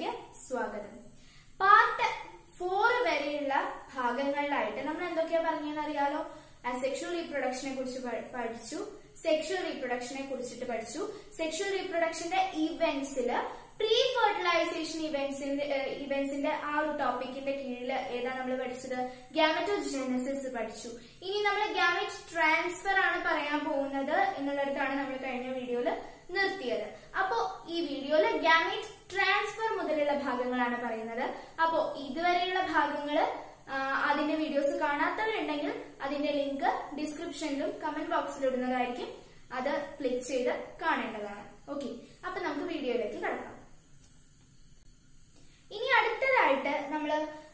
ക്ലാസ്സിലേക്ക് സ്വാഗതം part four വരെയുള്ള ഭാഗങ്ങളിലായിട്ട് നമ്മൾ എന്തൊക്കെയാ പറഞ്ഞതെന്ന് അറിയാലോ സെക്ഷൽ റീപ്രൊഡക്ഷനെ കുറിച്ച് പ- പഠിച്ചു സെക്ഷൽ റീപ്രൊഡക്ഷനെ കുറിച്ചിട്ട് പഠിച്ചു സെക്ഷൽ റീപ്രൊഡക്ഷന്റെ ഇവന്റ്സിൽ പ്രീ ഫെർട്ടിലൈസേഷൻ ഇവന്റ്സിന്റെ ഇവന്റ്സിന്റെ ആ ഒരു ടോപ്പിക്കിന്റെ കീഴിൽ ഏതാ നമ്മൾ പഠിച്ചത് ഗാമറ്റോജെനസിസ് പഠിച്ചു ഇനി നമ്മൾ ഗാമറ്റ് ട്രാൻസ്ഫർ ആണ് പറയാൻ പോകുന്നത് എന്നുള്ളിടത്താണ് നമ്മൾ കഴിഞ്ഞ വീഡിയോയിൽ നിർത്തിയത് അപ്പോ ഈ വീഡിയോയില് ഗാമറ്റ് ട്രാൻസ്ഫർ മുതലുള്ള ഭാഗങ്ങളാണ് പറയുന്നത് അപ്പോ ഇതുവരെയുള്ള ഭാഗങ്ങള് ആ, അതിന്റെ വീഡിയോസ് കാണാത്തവരുണ്ടെങ്കിൽ അതിന്റെ ലിങ്ക് ഡിസ്ക്രിപ്ഷനിലും കമന്റ് ബോക്സിലും ഇടുന്നതായിരിക്കും അത് ക്ലിക്ക് ചെയ്ത് കാണേണ്ടതാണ് ഓക്കെ അപ്പൊ നമുക്ക് വീഡിയോയിലേക്ക് കടക്കാം ഇനി അടുത്തതായിട്ട് നമ്മൾ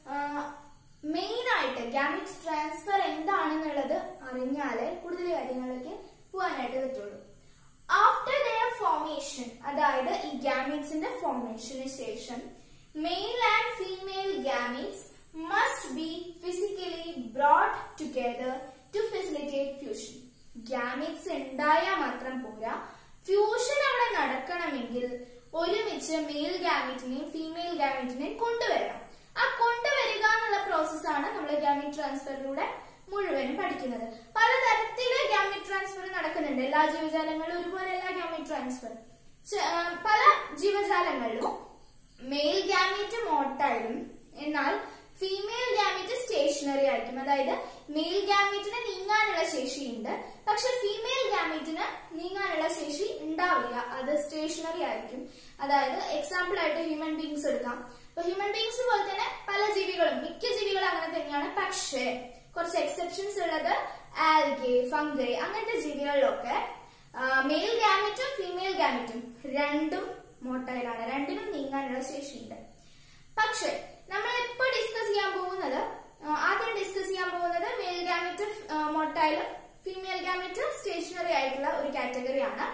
മെയിൻ ആയിട്ട് ഗാമിറ്റ് ട്രാൻസ്ഫർ എന്താണെന്നുള്ളത് അറിഞ്ഞാലേ കൂടുതൽ കാര്യങ്ങളിലേക്ക് പോകാനായിട്ട് പറ്റുള്ളൂ ആഫ്റ്റർ ദയർ ഫോർമേഷൻ അതായത് ഈ ഗാമിറ്റ്സിന്റെ ഫോർമേഷന് ശേഷം male and female gametes must be physically brought together to facilitate fusion gametes ഉണ്ടായാൽ മാത്രം പോരാ ഫ്യൂഷൻ അവിടെ നടക്കണമെങ്കിൽ ഒരുമിച്ച് മെയിൽ ഗാമിറ്റിനെയും ഫീമെയിൽ ഗാമിറ്റിനെയും കൊണ്ടുവരണം ആ കൊണ്ടുവരിക എന്നുള്ള പ്രോസസ്സാണ് നമ്മൾ ഗാമിറ്റ് ട്രാൻസ്ഫറിലൂടെ മുഴുവനും പഠിക്കുന്നത് പലതരത്തില് ഗാമിറ്റ് ട്രാൻസ്ഫർ നടക്കുന്നുണ്ട് എല്ലാ ജീവജാലങ്ങളിലും ഒരുപോലെയല്ല ഗാമിറ്റ് ട്രാൻസ്ഫർ ച- ആ, പല ജീവജാലങ്ങളിലും മെയിൽ ഗാമീറ്റ് മോട്ടായിലും എന്നാൽ ഫീമെയിൽ ഗാമീറ്റ് സ്റ്റേഷനറി ആയിരിക്കും അതായത് മെയിൽ ഗാമീറ്റിന് നീങ്ങാനുള്ള ശേഷിയുണ്ട് പക്ഷെ ഫീമെയിൽ ഗാമീറ്റിന് നീങ്ങാനുള്ള ശേഷി ഉണ്ടാവില്ല അത് സ്റ്റേഷനറി ആയിരിക്കും അതായത് എക്സാമ്പിൾ ആയിട്ട് ഹ്യൂമൻ ബീങ്സ് എടുക്കാം അപ്പൊ ഹ്യൂമൻ ബീങ്സ് പോലെ തന്നെ പല ജീവികളും മിക്ക ജീവികളും അങ്ങനെ തന്നെയാണ് പക്ഷേ കുറച്ച് എക്സെപ്ഷൻസ് ഉള്ളത് ആൽഗെ ഫംഗൈ അങ്ങനത്തെ ജീവികളിലൊക്കെ മെയിൽ ഗാമിറ്റും ഫീമെയിൽ ഗാമിറ്റും രണ്ടും മോട്ടൈലാണ് രണ്ടിനും നീങ്ങാനുള്ള ശേഷിയുണ്ട് പക്ഷെ നമ്മൾ എപ്പോ ഡിസ്കസ് ചെയ്യാൻ പോകുന്നത് ആ, ആദ്യം ഡിസ്കസ് ചെയ്യാൻ പോകുന്നത് മെയിൽ ഗാമിറ്റ് മോട്ടൈലും ഫീമെയിൽ ഗാമിറ്റ് സ്റ്റേഷനറി ആയിട്ടുള്ള ഒരു കാറ്റഗറിയാണ്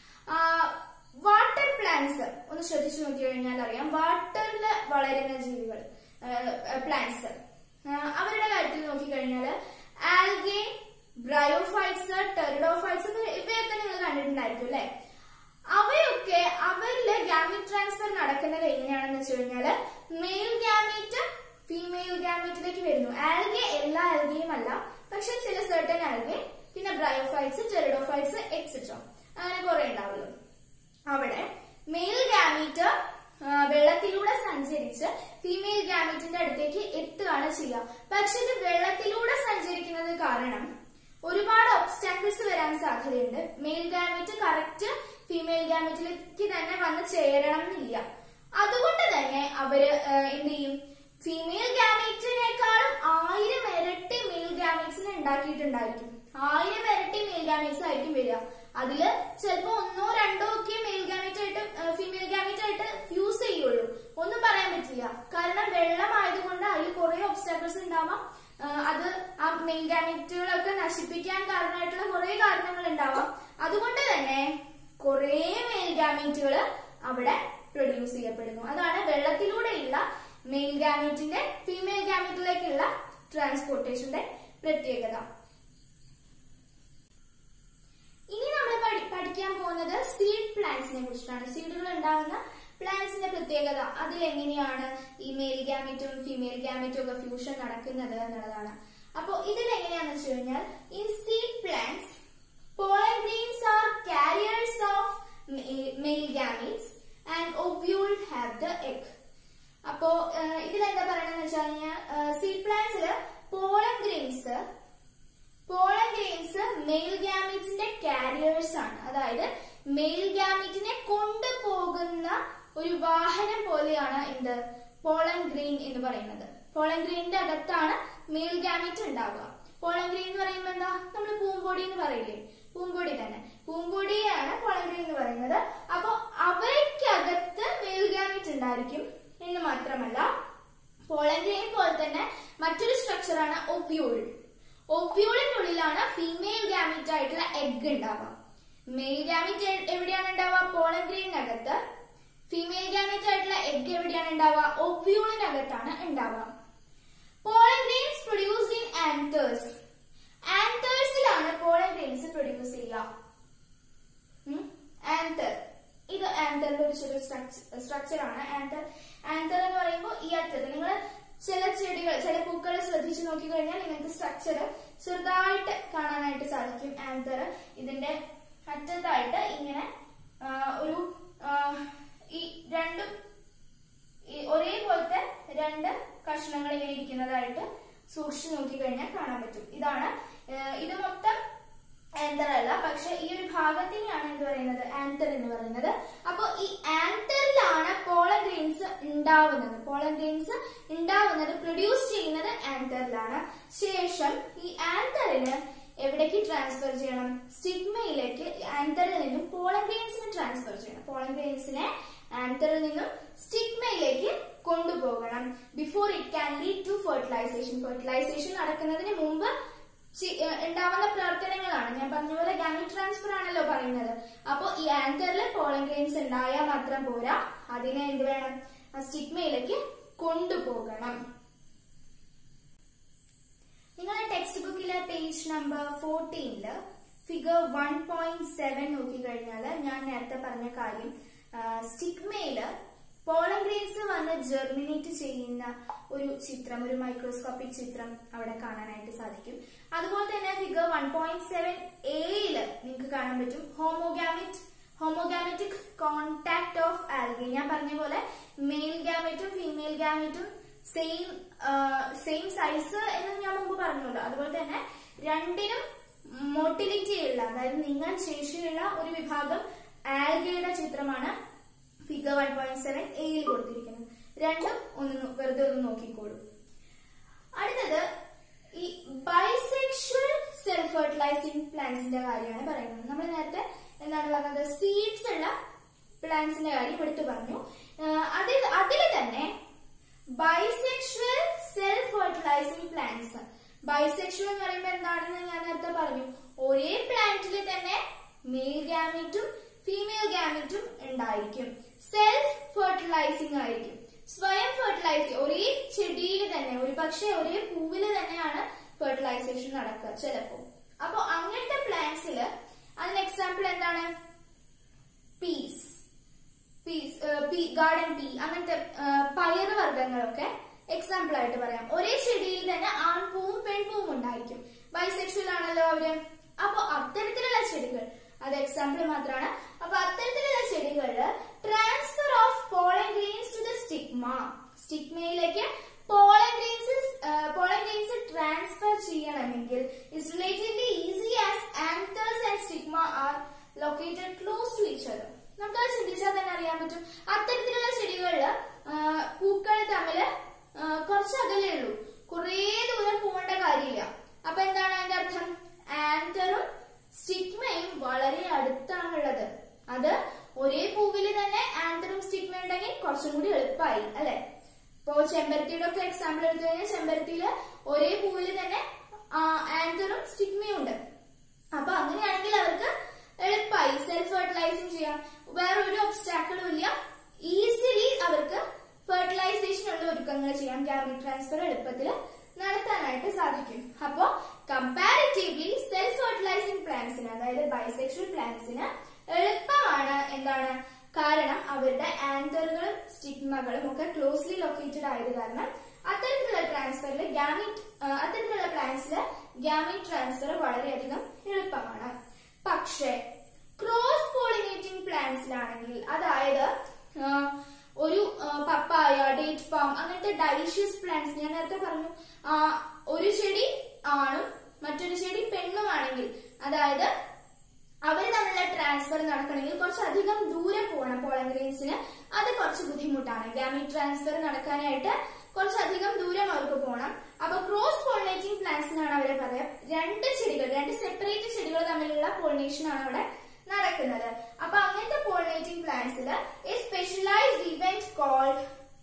വാട്ടർ പ്ലാന്റ്സ് ഒന്ന് ശ്രദ്ധിച്ചു നോക്കി കഴിഞ്ഞാൽ അറിയാം വാട്ടറിൽ വളരുന്ന ജീവികൾ പ്ലാന്റ്സ് അവരുടെ കാര്യത്തിൽ നോക്കിക്കഴിഞ്ഞാൽ ആൽഗെ ബ്രയോഫൈറ്റ്സ് ടെറിഡോഫൈറ്റ്സ് ഇവയൊക്കെ നിങ്ങൾ കണ്ടിട്ടുണ്ടായിരിക്കും അല്ലെ അവയൊക്കെ അവരില് ഗാമിറ്റ് ട്രാൻസ്ഫർ നടക്കുന്നത് എങ്ങനെയാണെന്ന് വെച്ച് കഴിഞ്ഞാല് മെയിൽ ഗാമീറ്റ് ഫീമെയിൽ ഗാമീറ്റിലേക്ക് വരുന്നു ആൽഗെ എല്ലാ ആൽഗയും അല്ല പക്ഷെ ചില സെർട്ടൻ ആൽഗെ പിന്നെ ബ്രയോഫൈറ്റ്സ് ടെറിഡോഫൈറ്റ്സ് എക്സെട്ര അങ്ങനെ കുറെ ഉണ്ടാവുള്ളൂ അവിടെ മെയിൽ ഗാമീറ്റ് ആ, വെള്ളത്തിലൂടെ സഞ്ചരിച്ച് ഫീമെയിൽ ഗാമീറ്റിന്റെ അടുത്തേക്ക് എത്തുകയാണ് ചെയ്യുക പക്ഷെ ഇത് വെള്ളത്തിലൂടെ സഞ്ചരിക്കുന്നത് കാരണം ഒരുപാട് ഒബ്സ്റ്റാക്കിൾസ് വരാൻ സാധ്യതയുണ്ട് മെയിൽ ഗാമീറ്റ് കറക്റ്റ് ഫീമെയിൽ ഗാമീറ്റിലേക്ക് തന്നെ വന്ന് ചേരണം എന്നില്ല അതുകൊണ്ട് തന്നെ അവര് ആ, എന്ത് ചെയ്യും ഫീമെയിൽ ഗാമീറ്റിനേക്കാളും ആയിരം ഇരട്ടി മെയിൽ ഗാമീറ്റ്സിനെ ഉണ്ടാക്കിയിട്ടുണ്ടായിരിക്കും ആയിരം ഇരട്ടി മെയിൽ ഗാമീറ്റ്സ് ആയിരിക്കും വരിക അതില് ചിലപ്പോ ഒന്നോ രണ്ടോ ഒക്കെ മെയിൽ ഗാമീറ്റ് ആയിട്ട് ഫീമെയിൽ ഗാമീറ്റ് ആയിട്ട് ഫ്യൂസ് ചെയ്യുള്ളൂ ഒന്നും പറയാൻ പറ്റില്ല കാരണം വെള്ളം ആയതുകൊണ്ട് അതിൽ കുറെ ഒബ്സ്റ്റാക്കിൾസ് ഉണ്ടാവാം ആ, അത് ആ മെയിൽ ഗാമീറ്റുകളൊക്കെ നശിപ്പിക്കാൻ കാരണമായിട്ടുള്ള കുറെ കാരണങ്ങൾ ഉണ്ടാവാം അതുകൊണ്ട് തന്നെ കുറെ മെയിൽ ഗാമീറ്റുകൾ അവിടെ പ്രൊഡ്യൂസ് ചെയ്യപ്പെടുന്നു അതാണ് വെള്ളത്തിലൂടെയുള്ള മെയിൽ ഗാമീറ്റിന്റെ ഫീമെയിൽ ഗാമീറ്റിലേക്കുള്ള ട്രാൻസ്പോർട്ടേഷന്റെ പ്രത്യേകത ഇനി നമ്മൾ പഠി- പഠിക്കാൻ പോകുന്നത് സീഡ് പ്ലാന്റ്സിനെ കുറിച്ചിട്ടാണ് സീഡുകൾ ഉണ്ടാകുന്ന പ്ലാന്റ്സിന്റെ പ്രത്യേകത അതിൽ എങ്ങനെയാണ് ഈ മെയിൽ ഗാമീറ്റും ഫീമെയിൽ ഗാമീറ്റും ഒക്കെ ഫ്യൂഷൻ നടക്കുന്നത് എന്നുള്ളതാണ് അപ്പോ ഇതിൽ എങ്ങനെയാന്ന് വെച്ച് കഴിഞ്ഞാൽ in seed plants pollen grains are carriers of male gametes and ovule have the egg അപ്പോ ഇതിലെന്താ പറയണെന്ന് വെച്ച് കഴിഞ്ഞാൽ സീഡ് പ്ലാന്റ്സിൽ pollen grains pollen grains male ഗാമീറ്റ്സിന്റെ കാരിയേഴ്സ് ആണ് അതായത് മെയിൽ ഗാമീറ്റിനെ കൊണ്ടുപോകുന്ന ഒരു വാഹനം പോലെയാണ് എന്ത് പോളൻ ഗ്രെയിൻ എന്ന് പറയുന്നത് പോളൻ ഗ്രെയിനിന്റെ അകത്താണ് മെയിൽ ഗാമീറ്റ് ഉണ്ടാവുക പോളൻ ഗ്രെയിൻ എന്ന് പറയുമ്പോൾ എന്താ നമ്മൾ പൂമ്പൊടി എന്ന് പറയില്ലേ പൂമ്പൊടി തന്നെ പൂമ്പൊടിയാണ് പോളൻ ഗ്രെയിൻ എന്ന് പറയുന്നത് അപ്പൊ അവയ്ക്കകത്ത് മെയിൽ ഗാമീറ്റ് ഉണ്ടായിരിക്കും എന്ന് മാത്രമല്ല പോളൻ ഗ്രെയിൻ പോലെ തന്നെ മറ്റൊരു സ്ട്രക്ചറാണ് ഒവ്യൂൾ ഒവ്യൂളിനുള്ളിലാണ് ഫീമെയിൽ ഗാമിറ്റ് ആയിട്ടുള്ള എഗ് ഉണ്ടാവുക മെയിൽ ഗാമിറ്റ് എവിടെയാണ് ഉണ്ടാവുക പോളൻ ഗ്രെയിനകത്ത് ഫീമെയിൽ ഗാമിറ്റ് ആയിട്ടുള്ള എഗ് എവിടെയാണ് ഉണ്ടാവുക ഒവ്യൂളിനകത്താണ് ഉണ്ടാവുക pollen grains produced in anthers ആന്തേഴ്സിലാണ് പോളൻ ഗ്രെയിൻസ് പ്രൊഡ്യൂസ് ചെയ്യുക ആന്തർ ഇത് ആന്തറിന്റെ ഒരു ചെറിയ സ്ട്രക്ചർ ആണ് ആന്തർ ആന്തർ എന്ന് പറയുമ്പോൾ ഈ അറ്റത്ത് നിങ്ങൾ ചില ചെടികൾ ചില പൂക്കൾ ശ്രദ്ധിച്ചു നോക്കി കഴിഞ്ഞാൽ നിങ്ങൾക്ക് സ്ട്രക്ചർ ചെറുതായിട്ട് കാണാനായിട്ട് സാധിക്കും ആന്തർ ഇതിന്റെ അറ്റത്തായിട്ട് ഇങ്ങനെ ആ, ഒരു ആ, ഈ രണ്ടും ഈ ഒരേപോലത്തെ രണ്ട് കഷ്ണങ്ങൾ ഇങ്ങനെ ഇരിക്കുന്നതായിട്ട് സൂക്ഷിച്ചു നോക്കി കഴിഞ്ഞാൽ കാണാൻ പറ്റും ഇതാണ് ഏഹ് ഇത് മൊത്തം ആന്തർ അല്ല പക്ഷെ ഈ ഒരു ഭാഗത്തിനെയാണ് എന്ത് പറയുന്നത് ആന്തർ എന്ന് പറയുന്നത് അപ്പൊ ഈ ആന്തറിലാണ് പോളൻ ഗ്രെയിൻസ് ഉണ്ടാവുന്നത് പോളൻ ഗ്രെയിൻസ് ഉണ്ടാവുന്നത് പ്രൊഡ്യൂസ് ചെയ്യുന്നത് ആന്തറിലാണ് ശേഷം ഈ ആന്തറിന് എവിടേക്ക് ട്രാൻസ്ഫർ ചെയ്യണം സ്റ്റിഗ്മയിലേക്ക് ആന്തറിൽ നിന്നും പോളൻ ഗ്രെയിൻസിന് ട്രാൻസ്ഫർ ചെയ്യണം പോളൻ ഗ്രെയിൻസിനെ ആന്തറിൽ നിന്നും സ്റ്റിഗ്മയിലേക്ക് കൊണ്ടുപോകണം before it can lead to fertilisation fertilisation നടക്കുന്നതിന് മുമ്പ് ചി- ഏഹ് ഉണ്ടാവുന്ന പ്രവർത്തനങ്ങളാണ് ഞാൻ പറഞ്ഞ പോലെ ഗാമിക് ട്രാൻസ്ഫർ ആണല്ലോ പറയുന്നത് അപ്പോ ഈ ആങ്കറിൽ പോളൻ ഗ്രെയിൻസ് ഉണ്ടായാൽ മാത്രം പോരാ അതിനെ എന്ത് വേണം ആ സ്റ്റിഗ്മയിലേക്ക് കൊണ്ടുപോകണം നിങ്ങളെ ടെക്സ്റ്റ് ബുക്കിലെ പേജ് നമ്പർ ഫോർട്ടീനില് ഫിഗർ വൺ പോയിന്റ് സെവൻ നോക്കി കഴിഞ്ഞാല് ഞാൻ നേരത്തെ പറഞ്ഞ കാര്യം സ്റ്റിഗ്മയില് പോളൻ ഗ്രെയിൻസ് വന്ന് ജെർമിനേറ്റ് ചെയ്യുന്ന ഒരു ചിത്രം ഒരു മൈക്രോസ്കോപ്പിക് ചിത്രം അവിടെ കാണാനായിട്ട് സാധിക്കും അതുപോലെ തന്നെ ഫിഗർ വൺ പോയിന്റ് സെവൻ എയില് നിങ്ങൾക്ക് കാണാൻ പറ്റും homogamete homogametic contact of algae ഞാൻ പറഞ്ഞ പോലെ മെയിൽ ഗാമറ്റും ഫീമെയിൽ ഗാമറ്റും സെയിം സെയിം സൈസ് എന്ന് ഞാൻ മുമ്പ് പറഞ്ഞല്ലോ അതുപോലെ തന്നെ രണ്ടിനും മോട്ടിലിറ്റി ഉള്ള അതായത് നിങ്ങൾ ശേഷിയുള്ള ഒരു വിഭാഗം ആൽഗയുടെ ചിത്രമാണ് ഫിഗർ വൺ പോയിന്റ് സെവൻ എയിൽ കൊടുത്തിരിക്കുന്നത് രണ്ടും ഒന്ന് നോ- വെറുതെ ഒന്ന് നോക്കിക്കോളൂ അടുത്തത് ഈ ബൈസെക്ഷൽ സെൽഫ് ഫെർട്ടിലൈസിംഗ് പ്ലാന്റ്സിന്റെ കാര്യമാണ് പറയുന്നത് നമ്മൾ നേരത്തെ എന്താണ് പറഞ്ഞത് സീഡ്സ് ഉള്ള പ്ലാന്റ്സിന്റെ കാര്യം എടുത്തു പറഞ്ഞു ആഹ് അതിൽ അതിൽ തന്നെ bisexual self fertilising plants bisexual എന്ന് പറയുമ്പോൾ എന്താണെന്ന് ഞാൻ നേരത്തെ പറഞ്ഞു ഒരേ പ്ലാന്റിൽ തന്നെ മെയിൽ ഗാമിറ്റും ഫീമെയിൽ ഗാമിറ്റും ഉണ്ടായിരിക്കും സെൽഫ് ഫെർട്ടിലൈസിംഗ് ആയിരിക്കും സ്വയം ഫെർട്ടിലൈസിങ് ഒരേ ചെടിയിൽ തന്നെ ഒരു പക്ഷേ ഒരേ പൂവിൽ തന്നെയാണ് ഫെർട്ടിലൈസേഷൻ നടക്കുക ചിലപ്പോ അപ്പൊ അങ്ങനത്തെ പ്ലാന്റ്സിൽ അതിന് എക്സാമ്പിൾ എന്താണ് പീസ് പീസ് ഗാർഡൻ പീ അങ്ങനത്തെ പയറ് വർഗ്ഗങ്ങളൊക്കെ എക്സാമ്പിൾ ആയിട്ട് പറയാം ഒരേ ചെടിയിൽ തന്നെ ആൺപൂവും പെൺപൂവും ഉണ്ടായിരിക്കും ബൈസെക്ഷൽ ആണല്ലോ അവര് അപ്പൊ അത്തരത്തിലുള്ള ചെടികൾ അത് എക്സാമ്പിൾ മാത്രമാണ് അപ്പൊ അത്തരത്തിലുള്ള ചെടികളില് transfer of pollen grains to the stigma സ്റ്റിഗ്മയിലേക്ക് pollen grains pollen grains transfer ചെയ്യണമെങ്കിൽ it's relatively easy as anthers and stigma are located close to each other നമുക്കത് ചിന്തിച്ചാൽ തന്നെ അറിയാൻ പറ്റും അത്തരത്തിലുള്ള ചെടികളില് ആ, പൂക്കൾ തമ്മില് ആ, കുറച്ച് അകലേ ഉള്ളൂ കുറേ ദൂരം പോകേണ്ട കാര്യമില്ല അപ്പൊ എന്താണ് അതിന്റെ അർത്ഥം ആന്തറും സ്റ്റിഗ്മയും വളരെ അടുത്താണുള്ളത് അത് ഒരേ പൂവില് തന്നെ ആന്തറും സ്റ്റിഗ്മ ഉണ്ടെങ്കിൽ കുറച്ചും കൂടി എളുപ്പമായി അല്ലെ ഇപ്പൊ ചെമ്പരത്തിയുടെ ഒക്കെ എക്സാമ്പിൾ എടുത്തു കഴിഞ്ഞാൽ ചെമ്പരത്തിയില് ഒരേ പൂവില് തന്നെ ആന്തറും സ്റ്റിഗ്മയും ഉണ്ട് അപ്പൊ അങ്ങനെയാണെങ്കിൽ അവർക്ക് എളുപ്പമായി സെൽഫ് ഫെർട്ടിലൈസിങ് ചെയ്യാം വേറെ ഒരു ഒബ്സ്റ്റാക്കിളും ഇല്ല ഈസിലി അവർക്ക് ഫെർട്ടിലൈസേഷൻ ഉള്ള ഒരുക്കങ്ങൾ ചെയ്യാം ഗാമിക് ട്രാൻസ്ഫർ എളുപ്പത്തിൽ നടത്താനായിട്ട് സാധിക്കും അപ്പോ കമ്പാരിറ്റീവ്ലി സെൽഫ് ഫെർട്ടിലൈസിംഗ് പ്ലാന്റ്സിന് അതായത് ബൈസെക്ഷൽ പ്ലാന്റ്സിന് എളുപ്പമാണ് എന്താണ് കാരണം അവരുടെ ആന്തറുകളും സ്റ്റിഗ്മകളും ഒക്കെ ക്ലോസ്ലി ലൊക്കേറ്റഡ് ആയത് കാരണം അത്തരത്തിലുള്ള ട്രാൻസ്ഫറിൽ ഗാമിക് അത്തരത്തിലുള്ള പ്ലാന്റ്സില് ഗാമിക് ട്രാൻസ്ഫർ വളരെയധികം എളുപ്പമാണ് പക്ഷേ ക്രോസ് പോളിനേറ്റിംഗ് പ്ലാന്റ്സിലാണെങ്കിൽ അതായത് ആ, ഒരു ആ, പപ്പായ ഡേറ്റ് പാം അങ്ങനത്തെ ഡൈഷ്യസ് പ്ലാന്റ്സ് ഞാൻ നേരത്തെ പറഞ്ഞു ആ, ഒരു ചെടി ആണും മറ്റൊരു ചെടി പെണ്ണുമാണെങ്കിൽ അതായത് അവർ തമ്മിലുള്ള ട്രാൻസ്ഫർ നടക്കണമെങ്കിൽ കുറച്ചധികം ദൂരെ പോകണം പോളൻ ഗ്രെയിൻസിന് അത് കുറച്ച് ബുദ്ധിമുട്ടാണ് ഗാമിക് ട്രാൻസ്ഫർ നടക്കാനായിട്ട് കുറച്ചധികം ദൂരം അവർക്ക് പോകണം അപ്പൊ ക്രോസ് പോളിനേറ്റിംഗ് പ്ലാന്റ്സിനാണ് അവരെ പറയാം രണ്ട് ചെടികൾ രണ്ട് സെപ്പറേറ്റ് ചെടികൾ തമ്മിലുള്ള പോളിനേഷൻ ആണ് അവിടെ നടക്കുന്നത് അപ്പൊ അങ്ങനത്തെ പോളിനേറ്റിംഗ് പ്ലാന്റ്സിൽ a specialised event called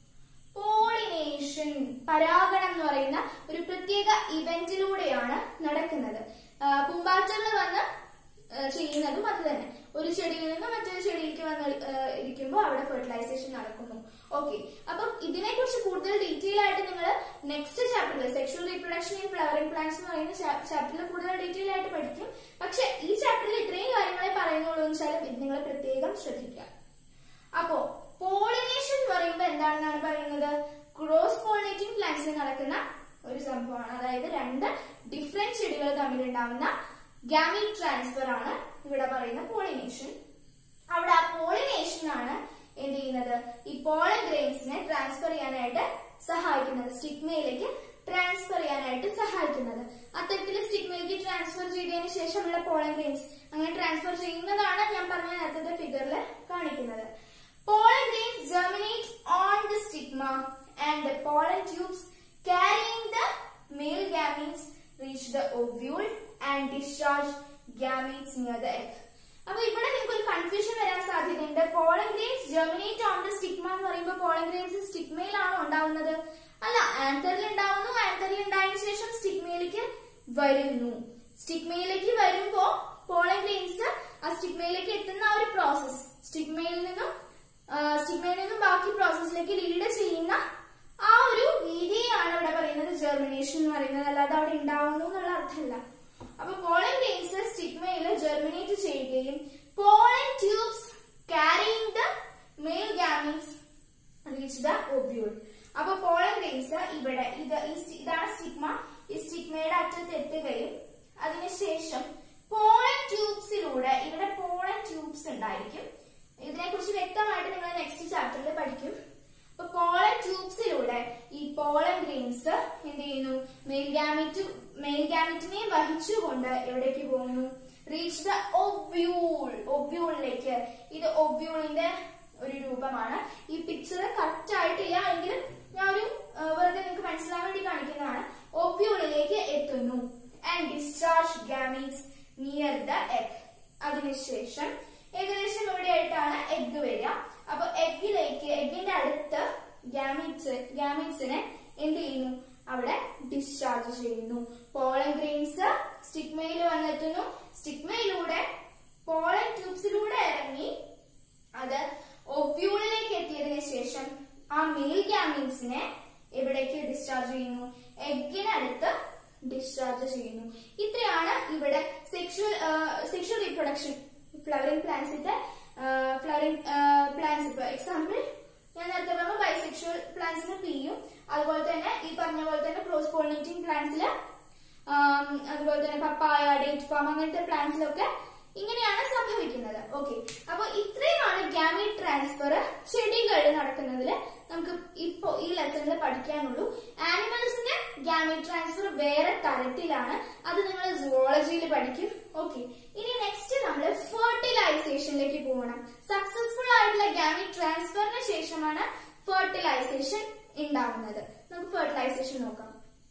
pollination പരാഗണം എന്ന് പറയുന്ന ഒരു പ്രത്യേക ഇവന്റിലൂടെയാണ് നടക്കുന്നത് ആ, പൂമ്പാറ്റകൾ വന്ന് ആ, ചെയ്യുന്നതും അത് തന്നെ ഒരു ചെടിയിൽ നിന്ന് മറ്റൊരു ചെടിയിലേക്ക് വന്ന് ഇരിക്കുമ്പോൾ അവിടെ ഫെർട്ടിലൈസേഷൻ നടക്കുന്നു ഓക്കെ അപ്പം ഇതിനെ കുറിച്ച് കൂടുതൽ ഡീറ്റെയിൽ ആയിട്ട് നിങ്ങൾ നെക്സ്റ്റ് ചാപ്റ്ററിൽ sexual reproduction in flowering plants എന്ന് പറയുന്ന ചാപ്റ്ററിൽ കൂടുതൽ ഡീറ്റെയിൽ ആയിട്ട് പഠിക്കും പക്ഷെ ഈ ചാപ്റ്ററിൽ ഇത്രയും കാര്യങ്ങളെ പറയുന്നുള്ളൂ എന്ന് വെച്ചാൽ ഇത് നിങ്ങൾ പ്രത്യേകം ശ്രദ്ധിക്കുക അപ്പോ പോളിനേഷൻ എന്ന് പറയുമ്പോൾ എന്താണെന്നാണ് പറയുന്നത് ക്രോസ് പോളിനേറ്റിംഗ് പ്ലാന്റ്സിൽ നടക്കുന്ന ഒരു സംഭവമാണ് അതായത് രണ്ട് ഡിഫറെന്റ് ചെടികൾ തമ്മിൽ ഉണ്ടാവുന്ന ഗാമീറ്റ് ട്രാൻസ്ഫർ ആണ് ഇവിടെ പറയുന്ന പോളിനേഷൻ അവിടെ ആ പോളിനേഷൻ ആണ് എന്ത് ചെയ്യുന്നത് ഈ പോളൻ ഗ്രെയിൻസിനെ ട്രാൻസ്ഫർ ചെയ്യാനായിട്ട് സഹായിക്കുന്നത് സ്റ്റിഗ്മയിലേക്ക് ട്രാൻസ്ഫർ ചെയ്യാനായിട്ട് സഹായിക്കുന്നത് അത്തരത്തിൽ സ്റ്റിഗ്മയിലേക്ക് ട്രാൻസ്ഫർ ചെയ്തതിനു ശേഷമുള്ള പോളൻ ഗ്രെയിൻസ് അങ്ങനെ ട്രാൻസ്ഫർ ചെയ്യുന്നതാണ് ഞാൻ പറഞ്ഞ നേരത്തെ ഫിഗറിൽ കാണിക്കുന്നത് pollen grains germinate on the stigma and the pollen tubes carrying the male gametes reach the ovule and discharge gametes near the egg. അപ്പൊ ഇവിടെ നിങ്ങൾക്ക് ഒരു കൺഫ്യൂഷൻ വരാൻ സാധ്യതയുണ്ട് pollen grains germinate on the stigma എന്ന് പറയുമ്പോൾ പോളൻ ഗ്രെയിൻസ് സ്റ്റിഗ്മയിലാണോ ഉണ്ടാവുന്നത് അല്ല ആന്തറിൽ ഉണ്ടാവുന്നു ആന്തറിൽ ഉണ്ടായതിനു ശേഷം സ്റ്റിഗ്മയിലേക്ക് വരുന്നു സ്റ്റിഗ്മയിലേക്ക് വരുമ്പോ പോളൻ ഗ്രെയിൻസ് ആ സ്റ്റിഗ്മയിലേക്ക് എത്തുന്ന ആ ഒരു പ്രോസസ് സ്റ്റിഗ്മയിൽ നിന്നും സ്റ്റിഗ്മയിൽ നിന്നും ബാക്കി പ്രോസസ്സിലേക്ക് ലീഡ് ചെയ്യുന്ന ആ ഒരു രീതിയാണ് ഇവിടെ പറയുന്നത് ജെർമിനേഷൻ എന്ന് പറയുന്നത് അല്ലാതെ അവിടെ ഉണ്ടാവുന്നു എന്നുള്ള അർത്ഥമല്ല അപ്പൊ പോളൻ ഗ്രെയിൻസ് സ്റ്റിഗ്മയിൽ ജെർമിനേറ്റ് ചെയ്യുകയും pollen tubes carrying the male gametes reach the ovule അപ്പൊ പോളൻ ഗ്രെയിൻസ് ഇവിടെ ഇത് ഈ sti- ഇതാണ് സ്റ്റിഗ്മ ഈ സ്റ്റിഗ്മയുടെ അറ്റത്ത് എത്തുകയും അതിനുശേഷം പോളൻ ട്യൂബ്സിലൂടെ ഇവിടെ പോളൻ ട്യൂബ്സ് ഉണ്ടായിരിക്കും ഇതിനെ കുറിച്ച് വ്യക്തമായിട്ട് നിങ്ങൾ നെക്സ്റ്റ് ചാപ്റ്ററിൽ പഠിക്കും അപ്പൊ പോളൻ ട്യൂബ്സിലൂടെ ഈ പോളൻ ഗ്രെയിൻസ് എന്ത് ചെയ്യുന്നു മെയിൽ ഗാമിറ്റ് മെയിൽ ഗാമിറ്റിനെ വഹിച്ചുകൊണ്ട് എവിടേക്ക് പോകുന്നു റീച്ച് ദ ഒബ്യൂൾ ഒബ്യൂളിലേക്ക് ഇത് ഒബ്യൂളിന്റെ ഒരു രൂപമാണ് ഈ പിക്ചർ കറക്റ്റ് ആയിട്ടില്ല എങ്കിലും ഞാൻ ഒരു ആ, വെറുതെ നിങ്ങൾക്ക് മനസ്സിലാൻ വേണ്ടി കാണിക്കുന്നതാണ് ഒബ്യൂളിലേക്ക് എത്തുന്നു and discharge gametes near the egg അതിനുശേഷം ഏകദേശം ഇവിടെ ആയിട്ടാണ് എഗ് വരിക അപ്പൊ എഗ്ഗിലേക്ക് എഗ്ഗിന്റെ അടുത്ത് ഗാമീറ്റ്സ് ഗാമീറ്റ്സിനെ എന്ത് ചെയ്യുന്നു അവിടെ ഡിസ്ചാർജ് ചെയ്യുന്നു പോളൻ ഗ്രെയിൻസ് സ്റ്റിഗ്മയിൽ വന്നെത്തുന്നു സ്റ്റിഗ്മയിലൂടെ പോളൻ ട്യൂബ്സിലൂടെ ഇറങ്ങി അത് ഒബ്യൂളിലേക്ക് എത്തിയതിനു ശേഷം ആ മെയിൽ ഗാമീൻസിനെ എവിടേക്ക് ഡിസ്ചാർജ് ചെയ്യുന്നു എഗ്ഗിനടുത്ത് ഡിസ്ചാർജ് ചെയ്യുന്നു ഇത്രയാണ് ഇവിടെ സെക്ഷുവൽ സെക്ഷുവൽ റീപ്രൊഡക്ഷൻ ഫ്ലവറിംഗ് പ്ലാന്റ്സിന്റെ ഫ്ലവറിംഗ് പ്ലാന്റ്സ് ഇപ്പൊ എക്സാമ്പിൾ ഞാൻ നേരത്തെ പറഞ്ഞു ബൈസെക്ഷുവൽ പ്ലാന്റ്സിന് പിയും അതുപോലെ തന്നെ ഈ പറഞ്ഞ പോലെ തന്നെ ക്രോസ് പോളിനേറ്റിംഗ് പ്ലാന്റ്സിൽ അതുപോലെ തന്നെ പപ്പായ ഡേറ്റ് ഫാം അങ്ങനത്തെ പ്ലാന്റ്സിലൊക്കെ ഇങ്ങനെയാണ് സംഭവിക്കുന്നത് ഓക്കെ അപ്പൊ ഇത്രയുമാണ് ഗാമീറ്റ് ട്രാൻസ്ഫർ ചെടികൾ നടക്കുന്നതിൽ നമുക്ക് ഇപ്പോ ഈ ലെസണിൽ പഠിക്കാനുള്ളൂ ആനിമൽസിന്റെ ഗാമീറ്റ് ട്രാൻസ്ഫർ വേറെ തരത്തിലാണ് അത് നിങ്ങൾ സുവോളജിയിൽ പഠിക്കും ഓക്കെ ഇനി നെക്സ്റ്റ് നമ്മൾ ഫെർട്ടിലൈസേഷനിലേക്ക് പോകണം സക്സസ്ഫുൾ ആയിട്ടുള്ള ഗാമീറ്റ് ട്രാൻസ്ഫറിന് ശേഷമാണ് ഫെർട്ടിലൈസേഷൻ ഉണ്ടാവുന്നത് നമുക്ക് ഫെർട്ടിലൈസേഷൻ നോക്കാം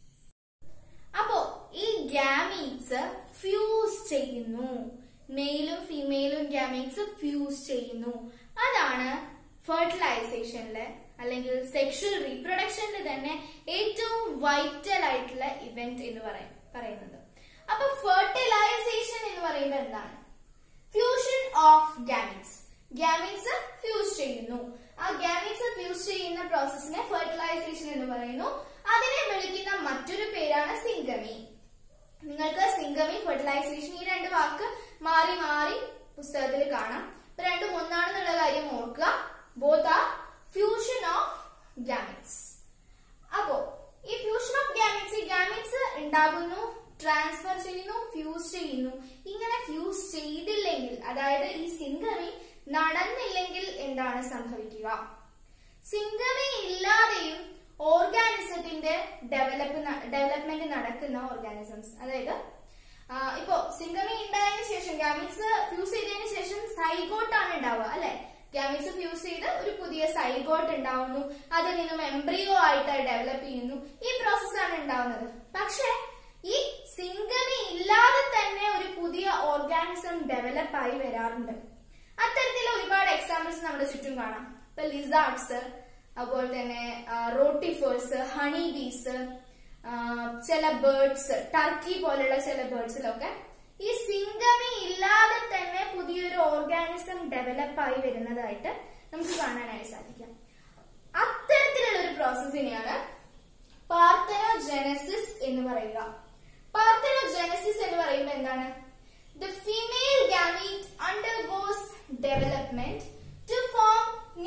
അപ്പോ ഈ ഗാമീറ്റ്സ് ഫ്യൂസ് ചെയ്യുന്നു മെയിലും ഫീമെയിലും ഗാമീറ്റ്സ് ഫ്യൂസ് ചെയ്യുന്നു അതാണ് ഫെർട്ടിലൈസേഷനിലെ അല്ലെങ്കിൽ സെക്ഷൽ റീപ്രൊഡക്ഷനിൽ തന്നെ ഏറ്റവും വൈറ്റൽ ആയിട്ടുള്ള ഇവന്റ് എന്ന് പറയും പറയുന്നത് അപ്പൊ ഫെർട്ടിലൈസേഷൻ എന്ന് പറയുന്നത് എന്താണ് fusion of gametes gametes fuse ചെയ്യുന്നു ആ ഗാമീറ്റ്സ് ഫ്യൂസ് ചെയ്യുന്ന പ്രോസസ്സിനെ ഫെർട്ടിലൈസേഷൻ എന്ന് പറയുന്നു അതിനെ വിളിക്കുന്ന മറ്റൊരു പേരാണ് സിംഗമി നിങ്ങൾക്ക് സിംഗമി ഫെർട്ടിലൈസേഷൻ ഈ രണ്ട് വാക്ക് മാറി മാറി പുസ്തകത്തിൽ കാണാം ഇപ്പൊ രണ്ടും ഒന്നാണെന്നുള്ള കാര്യം ഓർക്കുക both are fusion of gametes അപ്പോ ഈ ഫ്യൂഷൻ ഓഫ് ഗാമീറ്റ്സ് ഈ ഗാമീറ്റ്സ് ഉണ്ടാകുന്നു ട്രാൻസ്ഫർ ചെയ്യുന്നു ഫ്യൂസ് ചെയ്യുന്നു ഇങ്ങനെ ഫ്യൂസ് ചെയ്തില്ലെങ്കിൽ അതായത് ഈ സിംഗമി നടന്നില്ലെങ്കിൽ എന്താണ് സംഭവിക്കുക സിംഗമി ഇല്ലാതെയും ഓർഗാനിസത്തിന്റെ ഡെവലപ്പ് ഡെവലപ്മെന്റ് നടക്കുന്ന ഓർഗാനിസംസ് അതായത് ആ, ഇപ്പോ സിംഗമി ഉണ്ടായതിനു ശേഷം ഗാമിറ്റ്സ് ഫ്യൂസ് ചെയ്തതിനു ശേഷം സൈഗോട്ടാണ് ഉണ്ടാവുക അല്ലെ ഗാമിറ്റ്സ് ഫ്യൂസ് ചെയ്ത് ഒരു പുതിയ സൈഗോട്ട് ഉണ്ടാവുന്നു അതിൽ നിന്നും എംബ്രിയോ ആയിട്ട് ഡെവലപ്പ് ചെയ്യുന്നു ഈ പ്രോസസ്സാണ് ഉണ്ടാവുന്നത് പക്ഷെ ഈ സിംഗമി ഇല്ലാതെ തന്നെ ഒരു പുതിയ ഓർഗാനിസം ഡെവലപ്പ് ആയി വരാറുണ്ട് അത്തരത്തിലുള്ള ഒരുപാട് എക്സാമ്പിൾസ് നമ്മുടെ ചുറ്റും കാണാം ഇപ്പൊ ലിസാർഡ്സ് അതുപോലെ തന്നെ റോട്ടിഫേഴ്സ് ഹണി ബീസ് ചില ബേർഡ്സ് ടർക്കി പോലുള്ള ചില ബേർഡ്സിലൊക്കെ ഈ സിംഗമി ഇല്ലാതെ തന്നെ പുതിയൊരു ഓർഗാനിസം ഡെവലപ്പ് ആയി വരുന്നതായിട്ട് നമുക്ക് കാണാനായി സാധിക്കാം അത്തരത്തിലുള്ള ഒരു പ്രോസസ്സിനെയാണ് പാർത്തനോജെനസിസ് എന്ന് പറയുക പാർത്തനോജെനസിസ് എന്ന് പറയുമ്പോൾ എന്താണ് the female gamete undergoes development to form